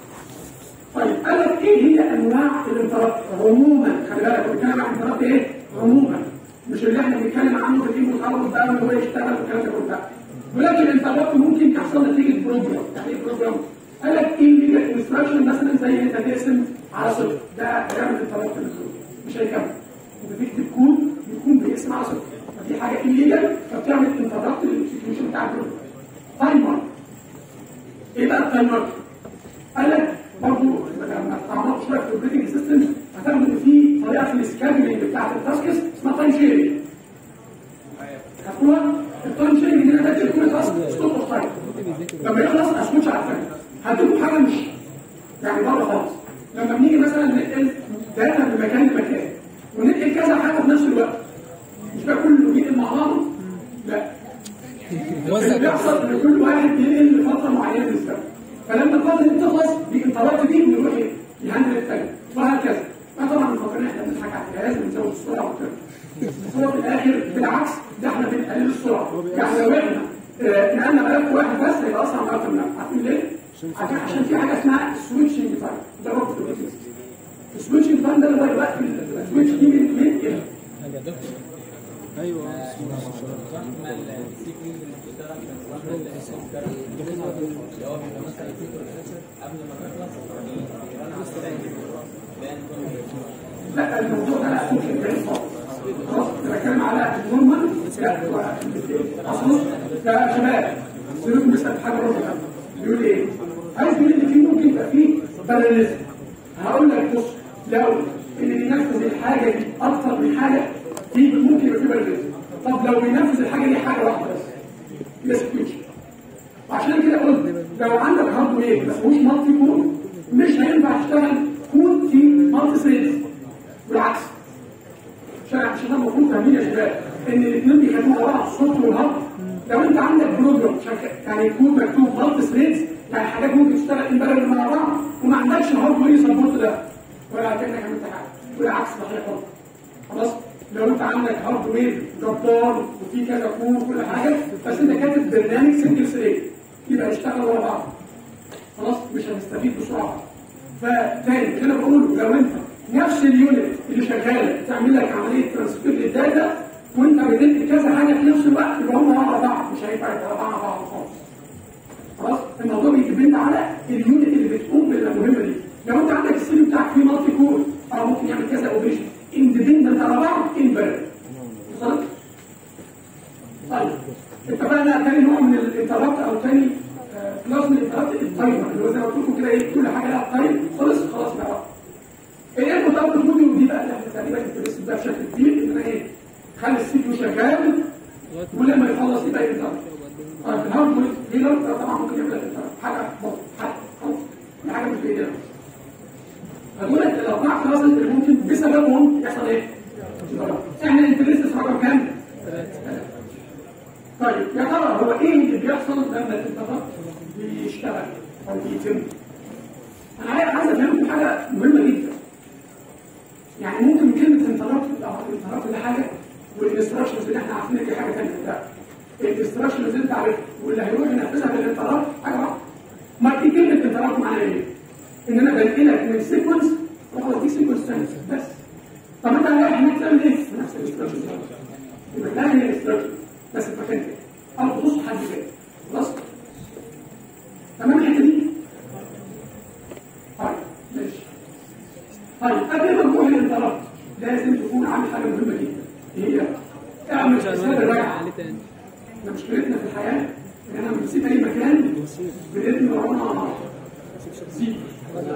طيب قال لك ايه هي انواع الانتربت عموما خلي بالك بنتكلم عن انتربت ايه؟ عموما مش اللي احنا بنتكلم عنه في الانبوت اوت بقى ان هو يشتغل والكلام ده كله ولكن الانتربت ممكن يحصل نتيجه بروجرام يعني ايه بروجرام؟ قال لك ايه انستراكشن مثلا زي انت تقسم على صفر ده هيعمل انتربت مش هيكمل انت تكتب كود يكون بيقسم على صفر فدي حاجه الليجل فبتعمل انتربت للاكسكيوشن بتاع البروجرام تايمر ايه بقى التايمر؟ قال لك برضه لما تعمقت شويه في الاوبريتنج سيستم هتاخد ان في طريقه في السكادولينج بتاعت التاسكس اسمها تايم شيرنج هتقولها التايم شيرنج دي انا بدي كل تاسك ستوب اوف تايم لما يخلص اسكتش على الثاني هديكم حاجه مش يعني بره خالص لما بنيجي مثلا ننقل داتا من مكان لمكان وننقل كذا حاجه في نفس الوقت مش بقى كله بينقل مع بعضه لا اللي بيحصل ان كل واحد بينقل لفتره معينه من الزمن فلما الفتره دي بتخلص الانترات دي بنروح ايه؟ يهندل الثاني وهكذا فطبعا مفكرين احنا بنضحك على الجهاز بنزود السرعه وكده بس هو في الاخر بالعكس ده احنا بنقلل السرعه يعني لو احنا آه، نقلنا ملف واحد بس هيبقى اسرع ملف الملف عارفين ليه؟ عشان عشان في حاجه اسمها السويتشنج تايم ده برضه في الويكس السويتشنج تايم ده اللي هو الوقت السويتش دي من من الى ايوه لا الموضوع ده لا ممكن يبقى خالص خلاص انا بتكلم على النورمال لا اصلا يا شباب سيبكم بيسال حاجه برضه بيقول ايه؟ عايز يقول ان في ممكن يبقى في باراليزم هقول لك بص لو اللي بينفذ الحاجه دي اكتر من حاجه دي ممكن يبقى في باراليزم طب لو بينفذ الحاجه دي حاجه واحده بس يبقى سكويتش وعشان كده قلت لو عندك هاردوير ما فيهوش مالتي كور مش هينفع تشتغل كود في مالتي ثريدز بالعكس عشان عشان احنا المفروض فاهمين يا شباب ان الاثنين بيخدموا على بعض الصوت والهارد لو انت عندك بروجرام شغال يعني كود مكتوب مالتي ثريدز يعني حاجات ممكن تشتغل امبارح مع بعض وما عندكش هاردوير يسبورت ده ولا كانك عملت حاجه والعكس صحيح برضه خلاص لو انت عندك هاردوير جبار وفي كذا كور وكل حاجه بس انت كاتب برنامج سنجل ثريد يبقى يشتغل ورا بعض خلاص مش هنستفيد بسرعه فتاني اللي انا بقوله لو انت نفس اليونت اللي شغاله تعمل لك عمليه ترانسفير للداتا وانت بتنقل كذا حاجه في نفس الوقت يبقى هم ورا بعض مش هينفع يبقى ورا بعض خالص خلاص الموضوع بيديبند على اليونت اللي بتقوم بالمهمه دي لو انت عندك السيل بتاعك فيه مالتي كور او ممكن يعمل كذا اوبريشن اندبندنت على بعض امبارح وصلت؟ طيب اتفقنا تاني نوع من الانترابت او تاني كلاس من الانترابت التايمر اللي هو زي ما قلت لكم كده ايه كل حاجه لها تايم خلص خلاص بقى ايه المطابق الموديل دي بقى اللي احنا تقريبا بندرس ده بشكل كبير ان انا ايه خلي السي بي يو شغال ولما يخلص يبقى ينترابت طيب الهارد هيلر ده طبعا ممكن يعمل لك حاجه بسيطه حاجه خلاص دي حاجه مش بايدينا فدول الاربع كلاسز اللي ممكن بسببهم يحصل ايه؟ احنا الانترست رقم كام؟ طيب يا ترى هو ايه اللي بيحصل لما الانترنت بيشتغل او بيتم؟ انا عايز عايز افهمكم حاجه مهمه جدا يعني ممكن كلمه انترنت او انترنت ده حاجه والانستراكشنز اللي احنا عارفينها دي حاجه ثانيه لا الانستراكشنز اللي انت عارفها واللي هيروح ينفذها بالانترنت حاجه واحده ما في كلمه انترنت معناها ايه؟ ان انا بنقلك من سيكونس واخد دي سيكونس ثاني بس طب انت رايح هناك تعمل ايه؟ نفس الانستراكشن يبقى ده هي الانستراكشن بس في مكان تاني او تبص حد تاني خلاص؟ تمام الحته دي؟ طيب ماشي طيب قبل ما نروح للانترنت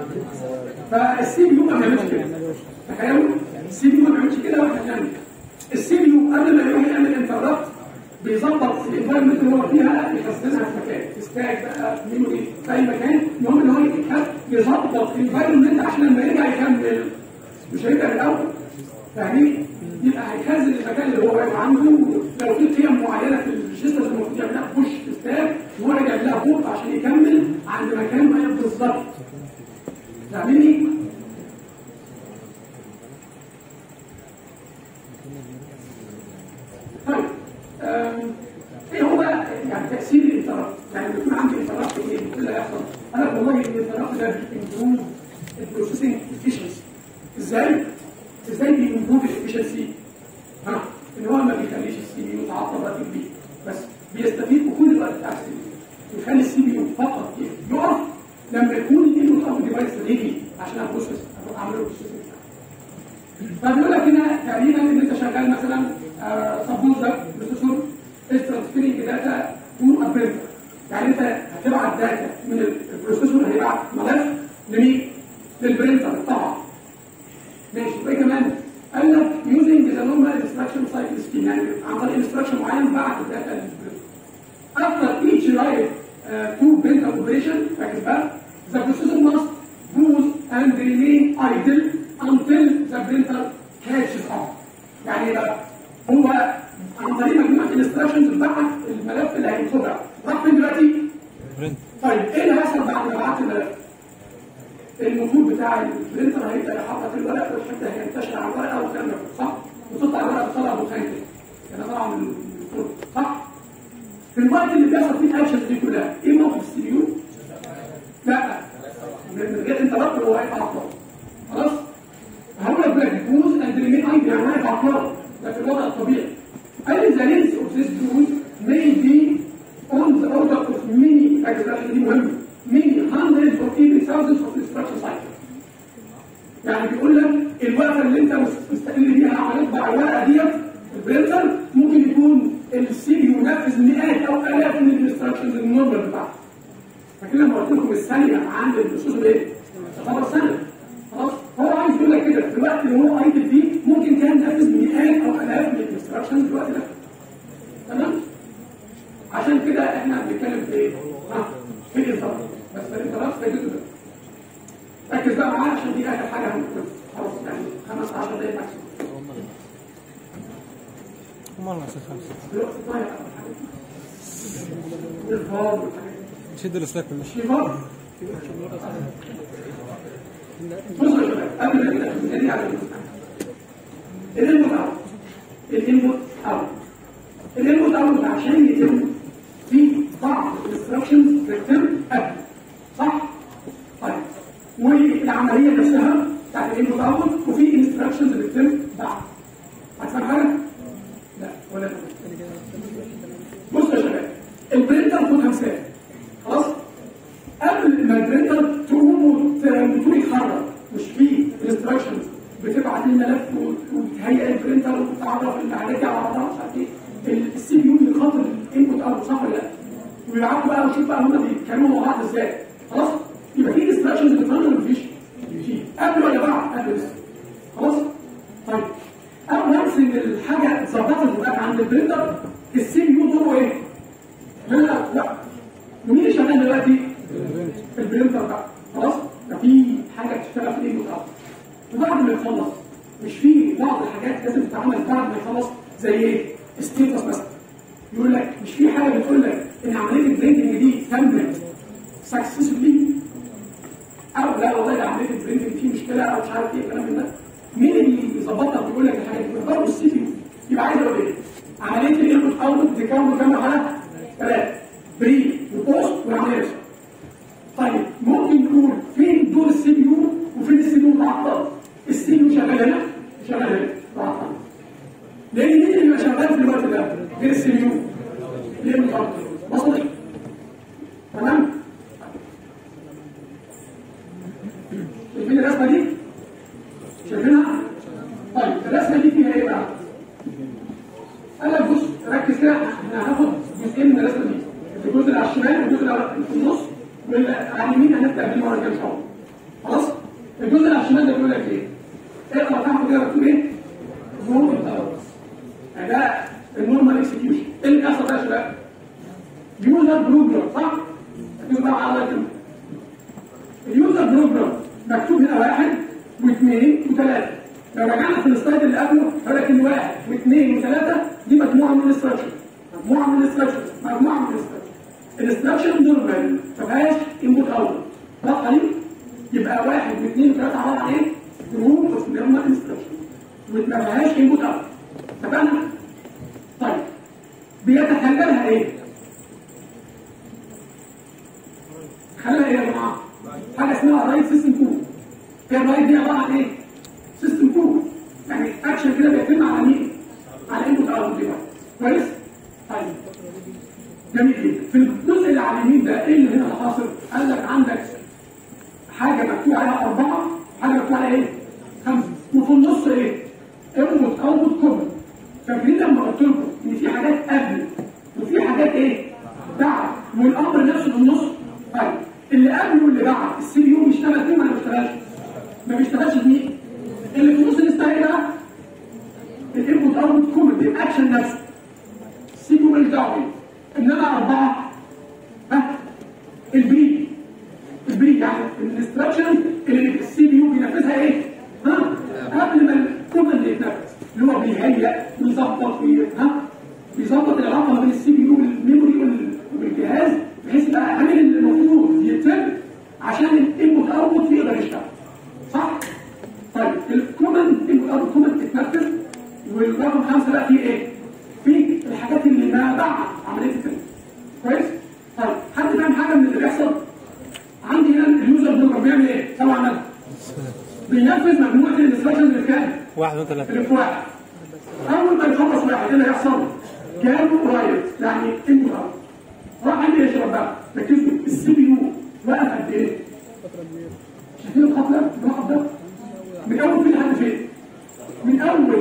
فالسي بي يو ما بيعملش كده تخيلوا السي بي يو ما بيعملش كده واحنا بنعمل السي بي يو قبل ما يروح يعمل انتربت بيظبط الانفايرمنت اللي هو فيها يخزنها في مكان في ستاك بقى في ميموري في اي مكان المهم ان هو يتحط- يظبط الانفايرمنت عشان لما يرجع يكمل مش هيبقى من الاول فاهمين؟ يبقى هيخزن المكان اللي هو واقف عنده لو في قيم معينه في الريجسترز المفروض يعملها بوش في ستاك وهو راجع لها بوت عشان يكمل عند مكان ما بالظبط فاهميني؟ طيب آم، ايه هو بقى يعني تاثير الانترابت؟ يعني بيكون عندي انترابت ايه؟ ايه اللي هيحصل؟ انا والله الانترابت ده بيمبروف البروسيسنج افشنسي ازاي؟ ازاي بيمبروف الافشنسي؟ ها ان هو ما بيخليش السي بي يو يتعطل وقت كبير بس بيستفيد بكل الوقت بتاع السي بي يو يخلي السي بي يو فقط يقف لما يكون الانبوت ديفايس ريدي عشان ابروسس اعمل له بروسيسنج فبيقول لك هنا تقريبا ان انت شغال مثلا سبوز ده بروسيسور از ترانسفيرنج داتا تو ا برينتر يعني انت هتبعت داتا من البروسيسور هيبعت ملف لمين؟ للبرينتر طبعا ماشي وايه كمان؟ قال لك يوزنج ذا نورمال انستراكشن سايكل سكيم يعني عن طريق انستراكشن معين بعت الداتا للبرينتر After each write uh, to printer operation, ركز بقى, the processor must pause and remain idle until the printer catches up. يعني بقى هو عن طريق مجموعة instructions بعت الملف اللي هينخدع. راح فين دلوقتي؟ برنت طيب ايه اللي هيحصل بعد ما بعت الملف؟ المفروض بتاع البرنتر هيبدا يحرك الورق والحته هينتشر على الورقه والكلام ده صح؟ وتطلع الورقه تطلع دخان كده. يعني طالعه من الفرن صح؟ في الوقت اللي بيحصل فيه الاكشنز دي كلها ايه موقف السي بي يو؟ لا من من غير انت ربط هو هيبقى عطلان خلاص؟ هقول لك بقى بوز اند ريمين ايدي يعني واقف عطلان ده في الوضع الطبيعي قال لي ذا لينس اوف ذيس بوز may be on the order of many expressions دي مهمه many hundreds or even thousands of instruction cycles يعني بيقول لك الوقفه اللي انت مستقل بيها عمال يطبع الورقه ديت البرنتر ممكن يكون السي بي ينفذ مئات او الاف من الانستراكشنز النورمال بتاعته فكده لما قلت لكم الثانيه عند البروسيسور ايه؟ تعتبر ثانيه خلاص هو عايز يقول لك كده في الوقت اللي هو ايدل فيه ممكن كان ينفذ مئات او الاف من الانستراكشنز في الوقت ده تمام؟ عشان كده احنا بنتكلم في ايه؟ ها في الانترنت بس الانترنت في جزء ده ركز بقى معايا عشان دي اخر حاجه هنقول خلاص يعني 15 دقيقه ماكسيموم هم على نفس الخمسة دلوقتي ضايع أول حاجة. الفار والحاجات دي. شد السلاك مش في فار بصوا يا شباب قبل ما نبدا نبتدي على الانبوت اوت الانبوت اوت الانبوت اوت عشان يتم في بعض الانستراكشنز بتتم قبل صح؟ طيب والعمليه نفسها بتاعت الانبوت اوت وفي انستراكشنز بتتم بعد هتفهم حاجه؟ لا ولا تفهم بصوا يا شباب البرينتر خدها مثال خلاص قبل ما البرينتر تقوم وت- وتقوم يتحرك مش في انستراكشنز بتبعت الملف وت- وتهيئ البرينتر وتعرف المعالجه على بعضها مش عارف ايه السي بي يو بيخاطب الانبوت اوت صح ولا لا؟ ويبعتوا بقى وشوف بقى هما بيتكلموا مع بعض ازاي خلاص يبقى في انستراكشنز بترن ولا مفيش؟ في قبل ولا بعد؟ قبل لسه خلاص؟ طيب اول ما ان الحاجه اتظبطت وبقت عند البرينتر السي بي يو دوره ايه؟ لا لا لا ومين اللي شغال دلوقتي؟ البرينتر بقى خلاص؟ ده في حاجه بتشتغل في الايد بتاعته وبعد ما يخلص مش في بعض الحاجات لازم تتعمل بعد ما يخلص زي ايه؟ ستيتس مثلا يقول لك مش في حاجه بتقول لك ان عمليه البرينتنج دي تمت سكسسفلي او لا والله ده عمليه البرينتنج فيه مشكله او مش عارف ايه الكلام من ده مين اللي بيظبطها ويقول لك الحاجات دي؟ برضه السي بي يو يبقى عايز اقول ايه؟ عمليه الانبوت اوتبوت بتتكون كام مرحله؟ ثلاثه بري وبوست والعمليه نفسها طيب ممكن نقول فين دور السي بي يو وفين السي بي يو متعطل السي بي يو شغال هنا شغال هنا متعطل لان مين اللي بيبقى شغال في الوقت ده غير السي بي يو ليه متعطل وصلت تمام شايفين الرسمه دي شايفينها طيب الرسمه دي فيها ايه بقى قال لك بص ركز كده احنا هناخد جزئين من الرسمه دي الجزء اللي على الشمال والجزء اللي على- في النص واللي على اليمين هنبدا بيه مره كده ان شاء الله خلاص الجزء اللي على الشمال ده بيقول لك ايه؟ اقرا تحت كده مكتوب ايه؟ ظهور التلوث يعني ده النورمال اكسكيوشن ايه اللي بيحصل بقى يا شباب؟ يوزر بروجرام صح؟ ركزوا بقى على كده اليوزر بروجرام مكتوب هنا واحد واثنين وثلاثه لو رجعنا في السلايد اللي قبله هقول لك ان واحد واثنين وثلاثه دي مجموعه من الاستراكشر مجموعه من الاستراكشر مجموعه من الاستراكشر الاستراكشر نورمال ما فيهاش انبوت اوت واضحه دي؟ يبقى واحد واثنين وثلاثه عباره عن ايه؟ جروب اوف نورمال انستراكشر وما فيهاش انبوت اوت اتفقنا؟ طيب بيتخللها ايه؟ خليها ايه يا جماعه؟ حاجه اسمها رايت سيستم كود. هي الرايت دي عباره عن ايه؟ سيستم كود. يعني اكشن كده بيتم على مين؟ على انبوت اوت ديفايس. كويس؟ طيب جميل جدا. في الجزء اللي على اليمين ده ايه اللي هنا اللي حاصل؟ قال لك عندك حاجه مكتوب عليها اربعه وحاجه مكتوب عليها ايه؟ خمسه. وفي النص ايه؟ انبوت اوتبوت كومن. فاكرين لما قلت لكم ان في حاجات قبل وفي حاجات ايه؟ بعد والامر نفسه في النص طيب اللي قبل واللي بعد السي بي يو بيشتغل فيه ولا ما بيشتغلش؟ ما بيشتغلش في اللي في النص اللي اسمها ايه بقى؟ الانبوت اوتبوت كومن الاكشن نفسه السي بي يو ماليش دعوه بيه انما اربعه ها البريد البريد يعني الانستراكشن اللي السي بي يو بينفذها ايه؟ ها؟ قبل ما الكومن يتنفذ اللي هو بيهيئ ويظبط وي- ها؟ بيظبط العلاقه ما بين السي بي يو والميموري وال- والجهاز بحيث يبقى عامل اللي المفروض يتم عشان الانبوت اوتبوت يقدر يشتغل صح؟ طيب الكومن انبوت اوتبوت كومن تتنفذ والرقم خمسه بقى فيه ايه؟ في الحاجات اللي ما بعد عمليه التنفيذ كويس؟ طيب حد فاهم حاجه من اللي بيحصل؟ عندي هنا اليوزر بروجرام بيعمل ايه؟ طبعا بينفذ مجموعه الانستراكشنز اللي في كام؟ واحد وثلاثة اللي في واحد اول ما يخلص واحد ايه اللي هيحصل؟ جاله رايت يعني انبوت اوت راح عندي يشرب بقى ركزوا السي بي يو وقف قد ايه؟ شايفين الخط ده؟ الخط ده؟ من اول فين لحد فين؟ من اول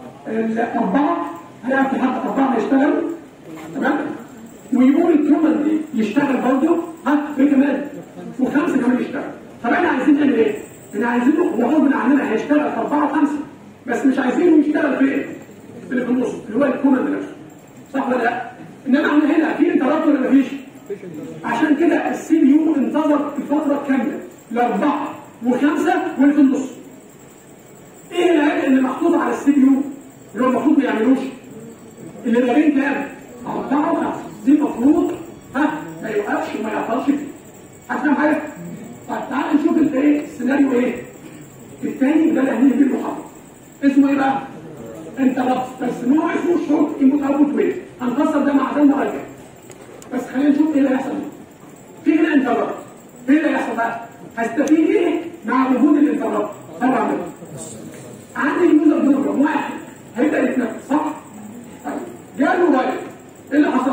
الاربعه هيقف لحد اربعه يشتغلوا تمام؟ ويقول الكومن دي يشتغل برضه ها ايه كمان؟ وخمسه كمان يشتغل طب احنا عايزين نعمل ايه؟ احنا عايزينه هو غصب عننا هيشتغل في اربعه وخمسه بس مش عايزينه يشتغل في ايه؟ في اللي في النص اللي هو الكومن نفسه صح ولا لا؟ انما احنا هنا في انترابت ولا مفيش؟ عشان كده السي بي يو انتظر الفتره كامله لاربعه وخمسه واللي في النص. ايه العيب اللي محطوط على السي بي يو اللي هو المفروض ما يعملوش؟ اللي ما بين كام؟ اربعه وخمسه دي المفروض ها ما يوقفش وما يعطلش فيه. هتفهم حاجه؟ طيب تعال نشوف الايه السيناريو ايه؟ الثاني ده اللي هنيجي بيه المحاضره. اسمه ايه بقى؟ انت ربط بس نوع اسمه شورت انبوت اوتبوت ويف هنفسر ده مع ده المره الجايه بس خلينا نشوف ايه اللي هيحصل في هنا انتربت ايه اللي هيحصل بقى؟ هستفيد ايه مع وجود الانتربت؟ طبعا عندي اليوزر بروجرام واحد هيبدا يتنفس صح؟ طيب جاله رايت ايه اللي حصل؟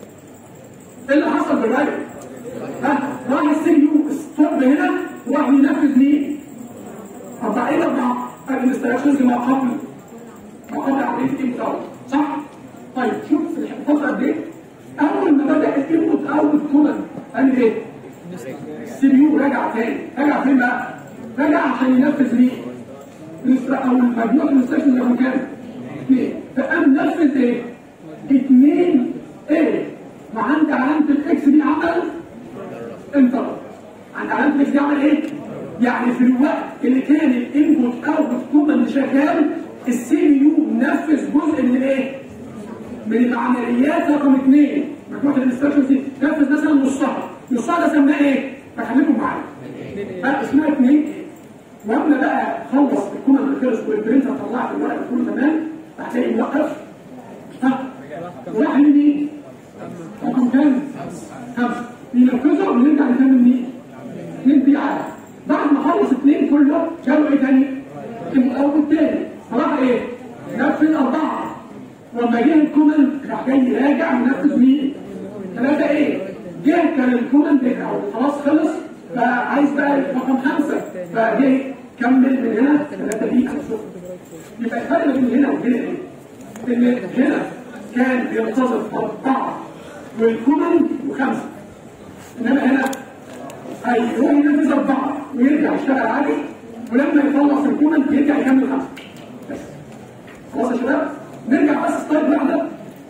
ايه اللي حصل بالرايت؟ ها راح السي يو ستوب هنا وراح ينفذ مين؟ أربعة إيه أربعة؟ الانستراكشنز ما قبل ما قبل عملية الإنتاج صح؟ طيب شوف في الفترة قد إيه؟ أول ما بدأ الإنبوت أوت كومن قال إيه؟ السي بي يو رجع تاني رجع فين بقى؟ رجع عشان ينفذ مين؟ الانسترا- أو مجموعة الانستراكشنز اللي كام؟ اثنين فقام نفذ إيه؟ اثنين إيه؟ وعند علامة الإكس دي عمل انتظر عند علامة الاكس دي عمل ايه؟ يعني في الوقت اللي كان الانبوت اوتبوت كومن شغال السي بي يو نفذ جزء من الايه؟ من العمليات رقم اثنين مجموعة الانستراكشنز دي نفذ مثلا نصها نصها ده سماه ايه؟ فخليكم معايا بقى اسمها اثنين واما بقى خلص الكومن خلص والبرنتر طلعت الورق كله تمام هتلاقي موقف ها وراح لمين؟ رقم كام؟ خمسة ينفذه ونرجع نكمل مين؟ اثنين دي عادة بعد ما خلص اثنين كله جابوا ايه تاني؟ الأول تاني فراح ايه؟ نفذ أربعة ولما جه الكومن راح جاي يراجع ونفذ مين؟ ثلاثة ايه؟ جه كان الكومن بتاعه خلاص خلص بقى عايز بقى رقم خمسة فجه كمل من هنا ثلاثة دي يبقى الفرق بين هنا وهنا ايه؟ ان هنا كان بينتظر أربعة والكومن وخمسة إنما هنا هيروح ينفذ أربعة ويرجع يشتغل عادي ولما يخلص الكومنت يرجع يكمل خمسه بس خلاص يا شباب نرجع بس ستايل واحده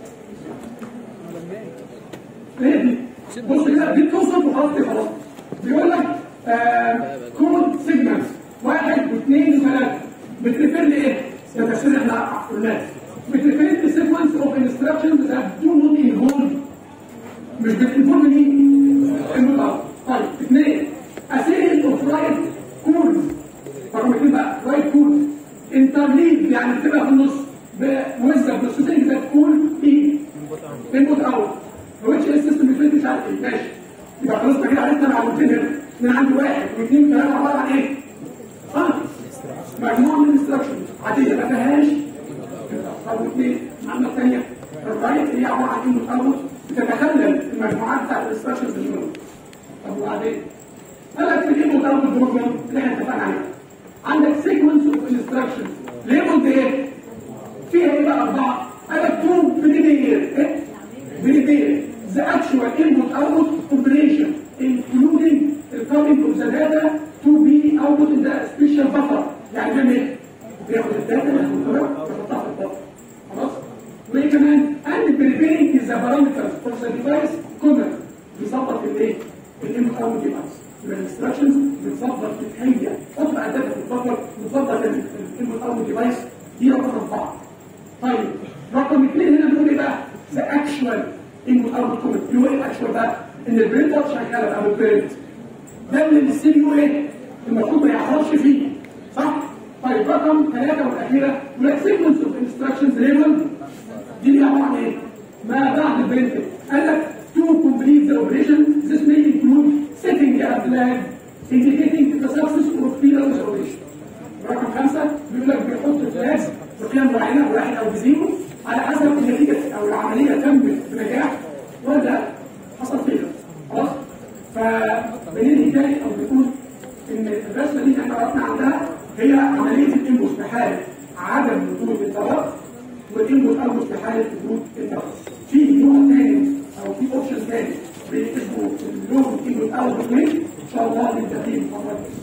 هي دي بص كده دي بتوصف وخلاص كده خلاص بيقول لك كود سيجمنت واحد واثنين وثلاثه بتريفير لايه؟ ده تفسير احنا قلناه بتريفير لسيكونس اوف انستراكشنز ذات دو نوت انفولف مش بتنفولف مين؟ المطلب طيب اثنين اسيريز اوف رايت كورز رقم اثنين بقى رايت كورز انترليد يعني بتبقى في النص بوزة بروسيسنج ذات كول ايه؟ انبوت اوت which is system بتفيد مش عارف ايه ماشي يبقى خلاص احنا كده عرفنا معلومتين هنا من عندي واحد واثنين وثلاثه عباره عن ايه؟ اه مجموعه من الانستراكشن عاديه ما فيهاش او اثنين المعلومه الثانيه الرايت هي عباره عن انبوت اوت بتتخلل المجموعات بتاعت الانستراكشنز اللي جوه طب وبعدين؟ قال لك في الانبوت اوت بروجرام اللي احنا اتفقنا عليه عندك سيكونس اوف انستراكشنز ليبل ايه؟ فيها ايه بقى اربعه؟ قال لك تو بريمير ايه؟ بريمير the actual input output operation including the coming of the data to be output in the special buffer يعني بيعمل ايه؟ بياخد الداتا اللي هتنطبق يحطها في البفر خلاص؟ وايه كمان؟ and preparing the parameters for the device common بيظبط الايه؟ الانبوت اوتبوت ديفايس يبقى الانستراكشنز بتظبط بتهيئ حط بقى الداتا في البفر بتظبط الانبوت اوتبوت ديفايس دي رقم اربعه طيب رقم اثنين هنا بنقول ايه بقى؟ the actual input output كومنت اللي هو ايه الاكشوال بقى؟ ان البرينتر شغاله او البرنت ده اللي السي يو ايه؟ المفروض ما يعرفش فيه صح؟ طيب رقم ثلاثه والاخيره يقول لك سيكونس اوف انستراكشنز ليبل دي اللي عباره عن ايه؟ ما بعد البرنت قال لك to complete the operation this may include setting a flag indicating the success of field operation رقم خمسه بيقول لك بيحط فلاجز بقيم معينه بواحد او بزيرو على حسب النتيجه او العمليه تمت بنجاح ولا حصل فيها خلاص فبننهي تاني او بنقول ان الرسمه دي احنا وقفنا عندها هي عمليه الانبوت في حاله عدم وجود الطلاق والانبوت اوتبوت في حاله وجود الطلاق في نوع تاني او في اوبشن تاني باسمه اللون انبوت اوتبوت ان شاء الله نبدا فيه المره الجايه